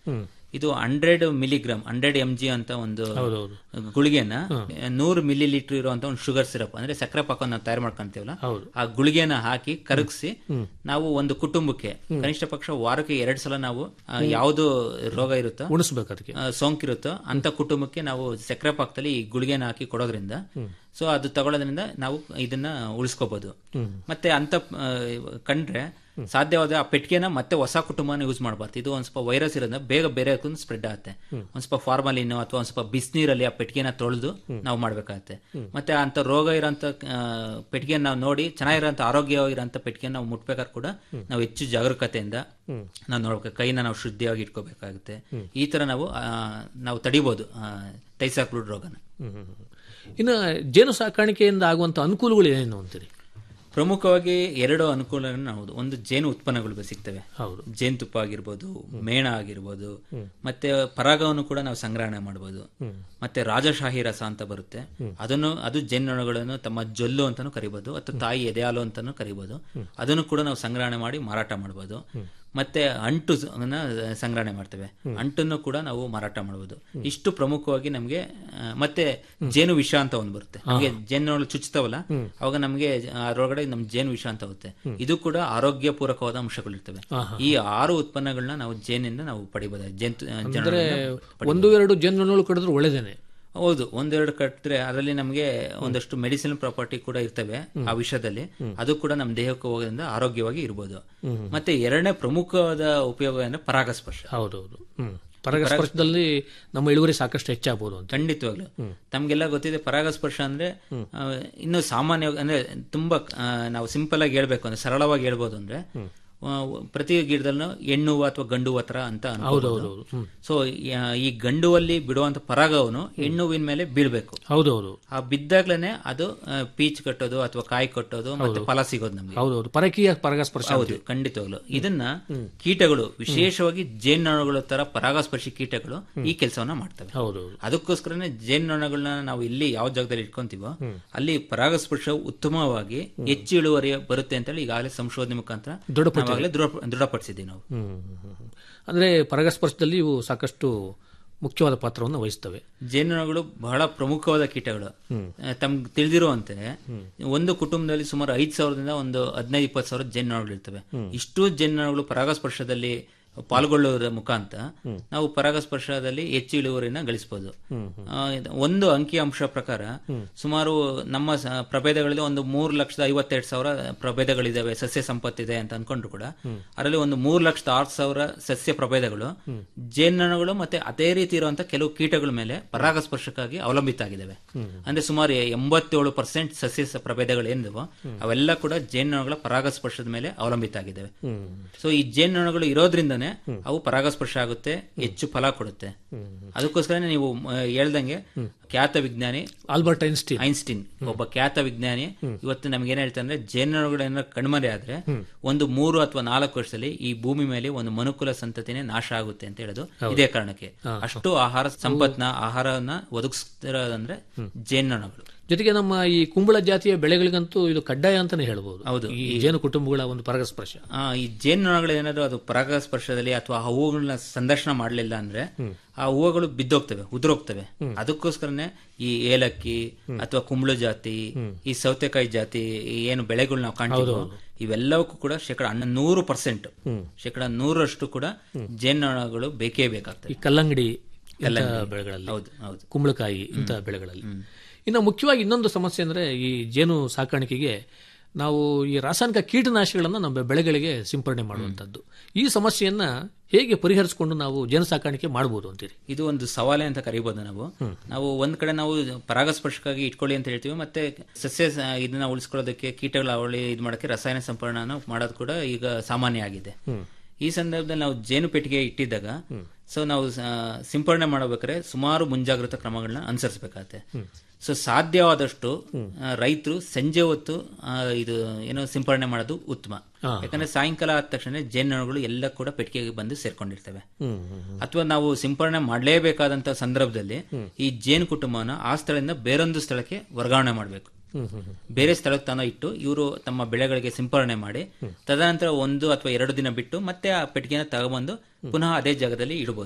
ಇದು hundred milligram hundred M G ಅಂತ ಒಂದು ಹೌದೌದು ಗುಳಿಗೆನ ನೂರು ಮಿಲಿ ಲೀಟರ್ ಇರುವಂತ ಒಂದು ಶುಗರ್ ಸಿರಪ್ ಅಂದ್ರೆ ಸಕ್ಕರೆ ಪಾಕ ನಾವು ತಯಾರು ಮಾಡ್ಕೊಂತೀವಲ್ಲ ಹೌದು. ಆ ಗುಳಿಗೆನ ಹಾಕಿ ಕರಗಿಸಿ ನಾವು ಒಂದು ಕುಟುಂಬಕ್ಕೆ ಕನಿಷ್ಠ ಪಕ್ಷ ವಾರಕ್ಕೆ ಎರಡ್ ಸಲ ನಾವು ಆ, ಯಾವ್ದು ರೋಗ ಇರುತ್ತೋ ಉಣಿಸ್ಬೇಕು ಅದಕ್ಕೆ ಆ, ಸೋಂಕಿರುತ್ತೋ ಅಂತ ಕುಟುಂಬಕ್ಕೆ ನಾವು ಸಕ್ಕರೆ ಪಾಕದಲ್ಲಿ ಈ ಗುಳಿಗೆನ ಹಾಕಿ ಕೊಡೋದ್ರಿಂದ ಸೊ ಅದು ತಗೊಳ್ಳೋದ್ರಿಂದ ನಾವು ಇದನ್ನ ಉಳಿಸ್ಕೋಬಹುದು ಮತ್ತೆ ಅಂತ ಆ, ಕಂಡ್ರೆ ಸಾಧ್ಯವಾದ ಆ ಪೆಟ್ಟಿಗೆನ ಮತ್ತೆ ಹೊಸ ಕುಟುಂಬನ ಯೂಸ್ ಮಾಡಬಾರ್ದು ಇದು ಒಂದ್ ಸ್ವಲ್ಪ ವೈರಸ್ ಇರೋದ್ರಿಂದ ಬೇಗ ಬೇರೆ ಸ್ಪ್ರೆಡ್ ಆಗುತ್ತೆ ಒಂದ್ ಸ್ವಲ್ಪ ಫಾರ್ಮಲಿನ್ ಅಥವಾ ಒಂದ್ ಸ್ವಲ್ಪ ಬಿಸಿನೀರಲ್ಲಿ ಆ ಪೆಟ್ಟಿಗೆನ ತೊಳೆದು ನಾವು ಮಾಡ್ಬೇಕಾಗತ್ತೆ ಮತ್ತೆ ಅಂತ ರೋಗ ಇರೋಂಥ ಪೆಟ್ಟಿಗೆ ನಾವು ನೋಡಿ ಚೆನ್ನಾಗಿರೋಂಥ ಆರೋಗ್ಯವಾಗಿರೋಂಥ ಪೆಟ್ಟಿಗೆ ನಾವು ಮುಟ್ಬೇಕಾದ್ರೆ ಕೂಡ ನಾವು ಹೆಚ್ಚು ಜಾಗರೂಕತೆಯಿಂದ ನಾವು ನೋಡ್ಬೇಕು ಕೈನ ನಾವು ಶುದ್ಧಿಯಾಗಿ ಇಟ್ಕೋಬೇಕಾಗುತ್ತೆ ಈ ತರ ನಾವು ಆ, ನಾವು ತಡಿಬಹುದು ಟೈಸಾಕ್ಲೂಡ್ ರೋಗನ ಹ್ಮ್, ಹ್ಮ್, ಹ್ಮ್. ಇನ್ನು ಜೇನು ಸಾಕಾಣಿಕೆಯಿಂದ ಆಗುವಂತ ಅನುಕೂಲಗಳು ಏನೇನು ಅಂತೀರಿ ಪ್ರಮುಖವಾಗಿ ಎರಡು ಅನುಕೂಲಗಳನ್ನು ನಾವು ಒಂದು ಜೇನು ಉತ್ಪನ್ನಗಳು ಸಿಗ್ತವೆ ಹೌದು ಜೇನುತುಪ್ಪ ಆಗಿರ್ಬೋದು ಮೇಣ ಆಗಿರ್ಬೋದು ಮತ್ತೆ ಪರಾಗವನ್ನು ಕೂಡ ನಾವು ಸಂಗ್ರಹಣೆ ಮಾಡಬಹುದು ಮತ್ತೆ ರಾಜಶಾಹಿ ರಸ ಅಂತ ಬರುತ್ತೆ ಅದನ್ನು ಅದು ಜೇನುನೊಣಗಳನ್ನು ತಮ್ಮ ಜೊಲ್ಲು ಅಂತಾನು ಕರಿಬಹುದು ಅಥವಾ ತಾಯಿ ಎದೆಹಾಲು ಅಂತಾನು ಕರಿಬಹುದು ಅದನ್ನು ಕೂಡ ನಾವು ಸಂಗ್ರಹಣೆ ಮಾಡಿ ಮಾರಾಟ ಮಾಡಬಹುದು ಮತ್ತೆ ಅಂಟು ಸ- ಅನ್ನ ಸಂಗ್ರಹಣೆ ಮಾಡ್ತೇವೆ ಅಂಟನ್ನು ಕೂಡ ನಾವು ಮಾರಾಟ ಮಾಡಬಹುದು ಇಷ್ಟು ಪ್ರಮುಖವಾಗಿ ನಮಗೆ ಆ, ಮತ್ತೆ ಜೇನು ವಿಷ ಅಂತ ಒಂದು ಬರುತ್ತೆ ನಮಗೆ ಜೇನುಗಳು ಚುಚ್ಚುತ್ತವಲ್ಲ ಅವಾಗ ನಮಗೆ ಅದರೊಳಗಡೆ ನಮ್ ಜೇನು ವಿಷ ಅಂತ ಹೋಗುತ್ತೆ ಇದು ಕೂಡ ಆರೋಗ್ಯ ಪೂರಕವಾದ ಅಂಶಗಳಿರ್ತವೆ ಈ ಆರು ಉತ್ಪನ್ನಗಳನ್ನ ನಾವು ಜೇನಿಂದ ನಾವು ಪಡಿಬಹುದು ಜೇನು ಅಂದ್ರೆ ಒಂದು ಎರಡು ಜೇನುನೊಣಗಳು ಕಡಿದ್ರೆ ಒಳ್ಳೇದೇನೆ ಹೌದು ಒಂದೆರಡು ಕಟ್ಟಿದ್ರೆ ಅದರಲ್ಲಿ ನಮಗೆ ಒಂದಷ್ಟು ಮೆಡಿಸಿನ್ ಪ್ರಾಪರ್ಟಿ ಕೂಡ ಇರ್ತವೆ ಆ ವಿಷಯದಲ್ಲಿ ಅದು ಕೂಡ ನಮ್ಮ ದೇಹಕ್ಕೆ ಹೋಗೋದ್ರಿಂದ ಆರೋಗ್ಯವಾಗಿ ಇರ್ಬೋದು ಮತ್ತೆ ಎರಡನೇ ಪ್ರಮುಖವಾದ ಉಪಯೋಗ ಅಂದ್ರೆ ಪರಾಗಸ್ಪರ್ಶ ಹೌದೌದು ಹ್ಮ್ ಪರಾಗಸ್ಪರ್ಶದಲ್ಲಿ ನಮ್ಮ ಇಳುವರಿ ಸಾಕಷ್ಟು ಹೆಚ್ಚಾಗಬಹುದು ಅಂತ ಖಂಡಿತವಾಗ್ಲು ತಮ್ಗೆಲ್ಲ ಗೊತ್ತಿದೆ ಪರಾಗಸ್ಪರ್ಶ ಅಂದ್ರೆ ಆ, ಇನ್ನು ಸಾಮಾನ್ಯ ಅಂದ್ರೆ ತುಂಬಾ ಆ, ನಾವು ಸಿಂಪಲ್ ಆಗಿ ಹೇಳ್ಬೇಕು ಅಂದ್ರೆ ಸರಳವಾಗಿ ಹೇಳ್ಬೋದು ಅಂದ್ರೆ ಆ, ಪ್ರತಿ ಗಿಡದಲ್ಲೂ ಹೆಣ್ಣು ಹೂವು ಅಥವಾ ಗಂಡು ಹೂವು ತರ ಅಂತ ಅನ್ಕೋಬಹುದು ಸೊ ಈ ಗಂಡು ಹೂವಲ್ಲಿ ಬಿಡುವಂತ ಪರಾಗವನ್ನು ಹೆಣ್ಣು ಹೂವಿನ ಮೇಲೆ ಬೀಳ್ಬೇಕು ಹೌದೌದು ಆ ಬಿದ್ದಾಗ್ಲೇನೆ ಅದು ಆ, ಪೀಚ್ ಕಟ್ಟೋದು ಅಥವಾ ಕಾಯಿ ಕಟ್ಟೋದು ಮತ್ತೆ ಫಲ ಸಿಗೋದು ನಮ್ಗೆ ಹೌದೌದು ಪರಕೀಯ ಪರಾಗಸ್ಪರ್ಶ ಹೌದು ಖಂಡಿತವಾಗ್ಲು ಇದನ್ನ ಕೀಟಗಳು ವಿಶೇಷವಾಗಿ ಜೇನುನೊಣಗಳ ತರ ಪರಾಗಸ್ಪರ್ಶಿ ಕೀಟಗಳು ಈ ಕೆಲಸವನ್ನ ಮಾಡ್ತವೆ ಹೌದೌದು ಅದಕ್ಕೋಸ್ಕರನೇ ಜೇನುನೊಣಗಳನ್ನ ನಾವು ಎಲ್ಲಿ ಯಾವ ಜಾಗದಲ್ಲಿ ಇಟ್ಕೊಂತೀವೋ ಅಲ್ಲಿ ಪರಾಗಸ್ಪರ್ಶ ಉತ್ತಮವಾಗಿ ಹೆಚ್ಚು ಇಳುವರಿ ಬರುತ್ತೆ ಅಂತೇಳಿ ಈಗಾಗಲೇ ಸಂಶೋಧನೆ ಮುಖಾಂತರ ನಾವಾಗಲೇ ದೃಢ- ದೃಢಪಡಿಸಿದ್ದೀವಿ ನಾವು ಹ್ಮ್ ಹ್ಮ್, ಹ್ಮ್, ಹ್ಮ್. ಅಂದ್ರೆ ಪರಾಗಸ್ಪರ್ಶದಲ್ಲಿ ಇವು ಸಾಕಷ್ಟು ಮುಖ್ಯವಾದ ಪಾತ್ರವನ್ನು ವಹಿಸ್ತವೆ ಜೇನುನೊಣಗಳು ಬಹಳ ಪ್ರಮುಖವಾದ ಕೀಟಗಳು ಆ, ತಮ್ಗೆ ತಿಳಿದಿರುವಂತೆ ಒಂದು ಕುಟುಂಬದಲ್ಲಿ ಸುಮಾರು ಐದ್ ಸಾವಿರದಿಂದ ಒಂದು ಹದಿನೈದು ಇಪ್ಪತ್ತು ಸಾವಿರ ಜೇನುನೊಣಗಳು ಇರ್ತವೆ ಇಷ್ಟು ಜೇನುನೊಣಗಳು ಪರಾಗಸ್ಪರ್ಶದಲ್ಲಿ ಪಾಲ್ಗೊಳ್ಳುವುದರ ಮುಖಾಂತರ ನಾವು ಪರಾಗಸ್ಪರ್ಶದಲ್ಲಿ ಹೆಚ್ಚು ಇಳುವರಿನ ಗಳಿಸಬಹುದು ಆ, ಇದು ಒಂದು ಅಂಕಿ ಅಂಶ ಪ್ರಕಾರ ಸುಮಾರು ನಮ್ಮ ಸ- ಪ್ರಭೇದಗಳಲ್ಲಿ ಒಂದು ಮೂರು ಲಕ್ಷದ ಐವತ್ತೆರಡು ಸಾವಿರ ಪ್ರಭೇದಗಳಿದಾವೆ ಸಸ್ಯ ಸಂಪತ್ತಿದೆ ಅಂತ ಅನ್ಕೊಂಡ್ರು ಕೂಡ ಅದರಲ್ಲಿ ಒಂದು ಮೂರು ಲಕ್ಷದ ಆರು ಸಾವಿರ ಸಸ್ಯ ಪ್ರಭೇದಗಳು ಜೇನುನೊಣಗಳು ಮತ್ತೆ ಅದೇ ರೀತಿ ಇರುವಂತಹ ಕೆಲವು ಕೀಟಗಳ ಮೇಲೆ ಪರಾಗಸ್ಪರ್ಶಕ್ಕಾಗಿ ಅವಲಂಬಿತ ಆಗಿದ್ದಾವೆ ಅಂದ್ರೆ ಸುಮಾರು ಎಂಬತ್ತೇಳು ಪರ್ಸೆಂಟ್ ಸಸ್ಯ ಸ- ಪ್ರಭೇದಗಳು ಏನಿದಾವೋ ಅವೆಲ್ಲ ಕೂಡ ಜೇನುನೊಣಗಳ ಪರಾಗಸ್ಪರ್ಶದ ಮೇಲೆ ಅವಲಂಬಿತ ಆಗಿದ್ದಾವೆ ಸೊ ಈ ಜೇನುನೊಣಗಳು ಇರೋದ್ರಿಂದನೇ ಅವು ಪರಾಗಸ್ಪರ್ಶ ಆಗುತ್ತೆ ಹೆಚ್ಚು ಫಲ ಕೊಡುತ್ತೆ ಅದಕ್ಕೋಸ್ಕರ ನೀವು ಮ, ಹೇಳ್ದಂಗೆ ಖ್ಯಾತ ವಿಜ್ಞಾನಿ ಆಲ್ಬರ್ಟ್ ಐನ್ಸ್ಟೀನ್ ಐನ್ಸ್ಟೀನ್ ಒಬ್ಬ ಖ್ಯಾತ ವಿಜ್ಞಾನಿ ಇವತ್ತು ನಮ್ಗೆ ಏನ್ ಹೇಳ್ತಾರೆ ಅಂದ್ರೆ ಜೇನುನೊಣಗಳನ್ನ ಕಣ್ಮರೆ ಆದ್ರೆ ಒಂದು ಮೂರು ಅಥವಾ ನಾಲ್ಕು ವರ್ಷದಲ್ಲಿ ಈ ಭೂಮಿ ಮೇಲೆ ಒಂದು ಮನುಕುಲ ಸಂತತಿನೇ ನಾಶ ಆಗುತ್ತೆ ಅಂತ ಹೇಳೋದು ಇದೇ ಕಾರಣಕ್ಕೆ ಅಷ್ಟು ಆಹಾರ ಸಂಪತ್ನ ಆಹಾರವನ್ನ ಒದಗಿಸ್ತಿರೋದಂದ್ರೆ ಜೇನುನೊಣಗಳು ಜೊತೆಗೆ ನಮ್ಮ ಈ ಕುಂಬಳ ಜಾತಿಯ ಬೆಳೆಗಳಿಗಂತೂ ಇದು ಕಡ್ಡಾಯ ಅಂತಾನೆ ಹೇಳ್ಬೋದು ಹೌದು. ಈ ಜೇನು ಕುಟುಂಬಗಳ ಒಂದು ಪರಾಗಸ್ಪರ್ಶ ಆ, ಈ ಜೇನುನೊಣಗಳು ಏನಾದ್ರು ಅದು ಪರಾಗಸ್ಪರ್ಶದಲ್ಲಿ ಅಥವಾ ಆ ಹೂವುಗಳನ್ನ ಸಂದರ್ಶನ ಮಾಡಲಿಲ್ಲ ಅಂದ್ರೆ ಆ ಹೂವುಗಳು ಬಿದ್ದೋಗ್ತವೆ ಉದುರೋಗ್ತವೆ ಅದಕ್ಕೋಸ್ಕರನೇ ಈ ಏಲಕ್ಕಿ ಅಥವಾ ಕುಂಬಳು ಜಾತಿ ಈ ಸೌತೆಕಾಯಿ ಜಾತಿ ಈ ಏನು ಬೆಳೆಗಳು ನಾವು ಕಾಣ್ತೀವಿ ಇವೆಲ್ಲವಕ್ಕೂ ಕೂಡ ಶೇಕಡ ಹನ್ನ- ನೂರು ಪರ್ಸೆಂಟ್ ಶೇಕಡ ನೂರಷ್ಟು ಕೂಡ ಜೇನುನೊಣಗಳು ಬೇಕೇ ಬೇಕಾಗ್ತವೆ ಈ ಕಲ್ಲಂಗಡಿ ಇಂಥ ಬೆಳೆಗಳಲ್ಲಿ ಹೌದು ಹೌದು ಕುಂಬಳಕಾಯಿ ಇಂತಹ ಬೆಳೆಗಳಲ್ಲಿ ಇನ್ನು ಮುಖ್ಯವಾಗಿ ಇನ್ನೊಂದು ಸಮಸ್ಯೆ ಅಂದ್ರೆ ಈ ಜೇನು ಸಾಕಾಣಿಕೆಗೆ ನಾವು ಈ ರಾಸಾಯನಿಕ ಕೀಟನಾಶಕಗಳನ್ನ ನಮ್ಮ ಬೆಳೆಗಳಿಗೆ ಸಿಂಪರಣೆ ಮಾಡುವಂತದ್ದು ಈ ಸಮಸ್ಯೆಯನ್ನ ಹೇಗೆ ಪರಿಹರಿಸಿಕೊಂಡು ನಾವು ಜೇನು ಸಾಕಾಣಿಕೆ ಮಾಡಬಹುದು ಅಂತೀರಿ ಇದು ಒಂದು ಸವಾಲೆ ಅಂತ ಕರಿಬಹುದು ನಾವು ನಾವು ಒಂದ್ ಕಡೆ ನಾವು ಪರಾಗಸ್ಪರ್ಶಕ್ಕಾಗಿ ಇಟ್ಕೊಳ್ಳಿ ಅಂತ ಹೇಳ್ತೀವಿ ಮತ್ತೆ ಸಸ್ಯ ಸ- ಇದನ್ನ ಉಳಿಸ್ಕೊಳ್ಳೋದಕ್ಕೆ ಕೀಟಗಳ ಅವಳಿ ಇದು ಮಾಡಕ್ಕೆ ರಸಾಯನ ಸಂಪರ್ಣನ ಮಾಡೋದು ಕೂಡ ಈಗ ಸಾಮಾನ್ಯ ಆಗಿದೆ ಈ ಸಂದರ್ಭದಲ್ಲಿ ನಾವು ಜೇನು ಪೆಟ್ಟಿಗೆ ಇಟ್ಟಿದ್ದಾಗ ಸೊ ನಾವು ಸ- ಸಿಂಪರಣೆ ಮಾಡಬೇಕಾದ್ರೆ ಸುಮಾರು ಮುಂಜಾಗ್ರತಾ ಕ್ರಮಗಳನ್ನ ಅನುಸರಿಸಬೇಕಾಗತ್ತೆ ಸೊ ಸಾಧ್ಯವಾದಷ್ಟು ರೈತರು ಸಂಜೆ ಹೊತ್ತು ಆ, ಇದು ಏನೋ ಸಿಂಪರಣೆ ಮಾಡೋದು ಉತ್ತಮ ಯಾಕಂದ್ರೆ ಸಾಯಂಕಾಲ ಆದ ತಕ್ಷಣ ಜೇನುನೊಣಗಳು ಎಲ್ಲ ಕೂಡ ಪೆಟ್ಟಿಗೆಗೆ ಬಂದು ಸೇರ್ಕೊಂಡಿರ್ತವೆ ಅಥವಾ ನಾವು ಸಿಂಪರಣೆ ಮಾಡಲೇಬೇಕಾದಂತ ಸಂದರ್ಭದಲ್ಲಿ ಈ ಜೇನು ಕುಟುಂಬನ ಆ ಸ್ಥಳದಿಂದ ಬೇರೊಂದು ಸ್ಥಳಕ್ಕೆ ವರ್ಗಾವಣೆ ಮಾಡಬೇಕು ಬೇರೆ ಸ್ಥಳಕ್ಕೆ ತಾನೋ ಇಟ್ಟು ಇವರು ತಮ್ಮ ಬೆಳೆಗಳಿಗೆ ಸಿಂಪರಣೆ ಮಾಡಿ ತದನಂತರ ಒಂದು ಅಥವಾ ಎರಡು ದಿನ ಬಿಟ್ಟು ಮತ್ತೆ ಆ ಪೆಟ್ಟಿಗೆನ ತಗೊಬಂದು ಪುನಃ ಅದೇ ಜಾಗದಲ್ಲಿ ಇಡಬಹುದು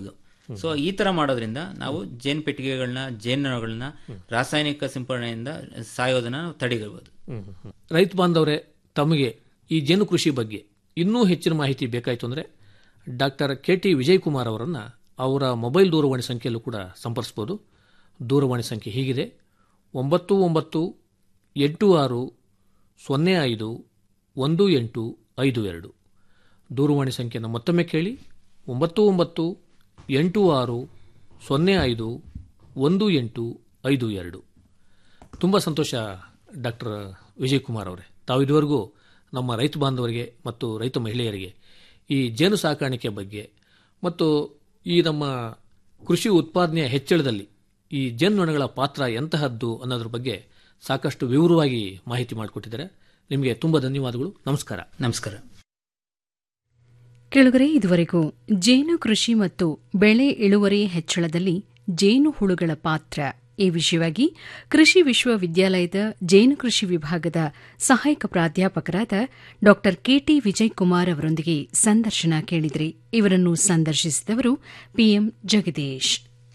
ಸೊ ಈ ತರ ಮಾಡೋದ್ರಿಂದ ನಾವು ಜೇನು ಪೆಟ್ಟಿಗೆಗಳನ್ನ ಜೇನುಗಳನ್ನ ರಾಸಾಯನಿಕ ಸಿಂಪರಣೆಯಿಂದ ಸಾಯೋದನ್ನ ನಾವು ತಡೆಗಬಹುದು ರೈತ ಬಾಂಧವರೇ ತಮಗೆ ಈ ಜೇನು ಕೃಷಿ ಬಗ್ಗೆ ಇನ್ನೂ ಹೆಚ್ಚಿನ ಮಾಹಿತಿ ಬೇಕಾಯಿತು ಅಂದರೆ ಡಾಕ್ಟರ್ ಕೆ ಟಿ ವಿಜಯಕುಮಾರ್ ಅವರನ್ನು ಅವರ ಮೊಬೈಲ್ ದೂರವಾಣಿ ಸಂಖ್ಯೆಯಲ್ಲೂ ಕೂಡ ಸಂಪರ್ಸ್ಬೋದು ದೂರವಾಣಿ ಸಂಖ್ಯೆ ಹೀಗಿದೆ ಒಂಬತ್ತು ಒಂಬತ್ತು ಎಂಟು ಆರು ಸೊನ್ನೆ ಐದು ಒಂದು ಎಂಟು ಐದು ಎರಡು ದೂರವಾಣಿ ಸಂಖ್ಯೆಯನ್ನು ಮತ್ತೊಮ್ಮೆ ಕೇಳಿ ಒಂಬತ್ತು ಒಂಬತ್ತು ಎಂಟು ಆರು ಸೊನ್ನೆ ಐದು ಒಂದು ಎಂಟು ಐದು ಎರಡು ತುಂಬ ಸಂತೋಷ ಡಾಕ್ಟರ್ ವಿಜಯಕುಮಾರ್ ಅವರೇ ತಾವು ಇದುವರೆಗೂ ನಮ್ಮ ರೈತ ಬಾಂಧವರಿಗೆ ಮತ್ತು ರೈತ ಮಹಿಳೆಯರಿಗೆ ಈ ಜೇನು ಸಾಕಾಣಿಕೆ ಬಗ್ಗೆ ಮತ್ತು ಈ ನಮ್ಮ ಕೃಷಿ ಉತ್ಪಾದನೆಯ ಹೆಚ್ಚಳದಲ್ಲಿ ಈ ಜೇನುನೊಣಗಳ ಪಾತ್ರ ಎಂತಹದ್ದು ಅನ್ನೋದ್ರ ಬಗ್ಗೆ ಸಾಕಷ್ಟು ವಿವರವಾಗಿ ಮಾಹಿತಿ ಮಾಡಿಕೊಟ್ಟಿದ್ದಾರೆ ನಿಮಗೆ ತುಂಬ ಧನ್ಯವಾದಗಳು ನಮಸ್ಕಾರ ನಮಸ್ಕಾರ ಕೆಳಗರೆ ಇದುವರೆಗೂ ಜೇನು ಕೃಷಿ ಮತ್ತು ಬೆಳೆ ಇಳುವರಿ ಹೆಚ್ಚಳದಲ್ಲಿ ಜೇನು ಹುಳುಗಳ ಪಾತ್ರ ಈ ವಿಷಯವಾಗಿ ಕೃಷಿ ವಿಶ್ವವಿದ್ಯಾಲಯದ ಜೇನು ಕೃಷಿ ವಿಭಾಗದ ಸಹಾಯಕ ಪ್ರಾಧ್ಯಾಪಕರಾದ ಡಾ ಕೆಟಿ ವಿಜಯಕುಮಾರ್ ಅವರೊಂದಿಗೆ ಸಂದರ್ಶನ ಕೇಳಿದ್ರಿ ಇವರನ್ನು ಸಂದರ್ಶಿಸಿದವರು ಪಿಎಂ ಜಗದೀಶ್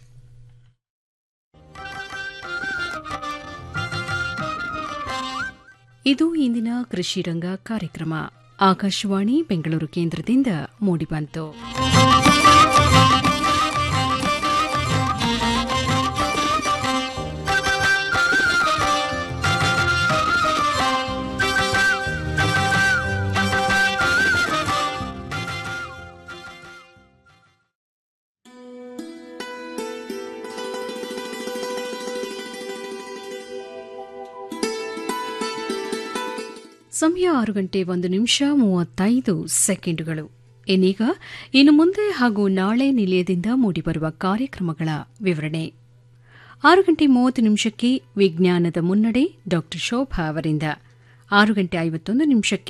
ಇದು ಇಂದಿನ ಕೃಷಿ ರಂಗ ಕಾರ್ಯಕ್ರಮ ಆಕಾಶವಾಣಿ ಬೆಂಗಳೂರು ಕೇಂದ್ರದಿಂದ ಮೂಡಿಬಂತು ಸಮಯ ಆರು ಗಂಟೆ ಒಂದು ನಿಮಿಷ ಮೂವತ್ತೈದು ಸೆಕೆಂಡುಗಳು ಇನ್ನೀಗ ಇನ್ನು ಮುಂದೆ ಹಾಗೂ ನಾಳೆ ನಿಲಯದಿಂದ ಮೂಡಿಬರುವ ಕಾರ್ಯಕ್ರಮಗಳ ವಿವರಣೆ ಆರು ಗಂಟೆ ಮೂವತ್ತು ನಿಮಿಷಕ್ಕೆ ವಿಜ್ಞಾನದ ಮುನ್ನಡೆ ಡಾ ಶೋಭಾ ಅವರಿಂದ ಆರು ಗಂಟೆ ಐವತ್ತೊಂದು ನಿಮಿಷಕ್ಕೆ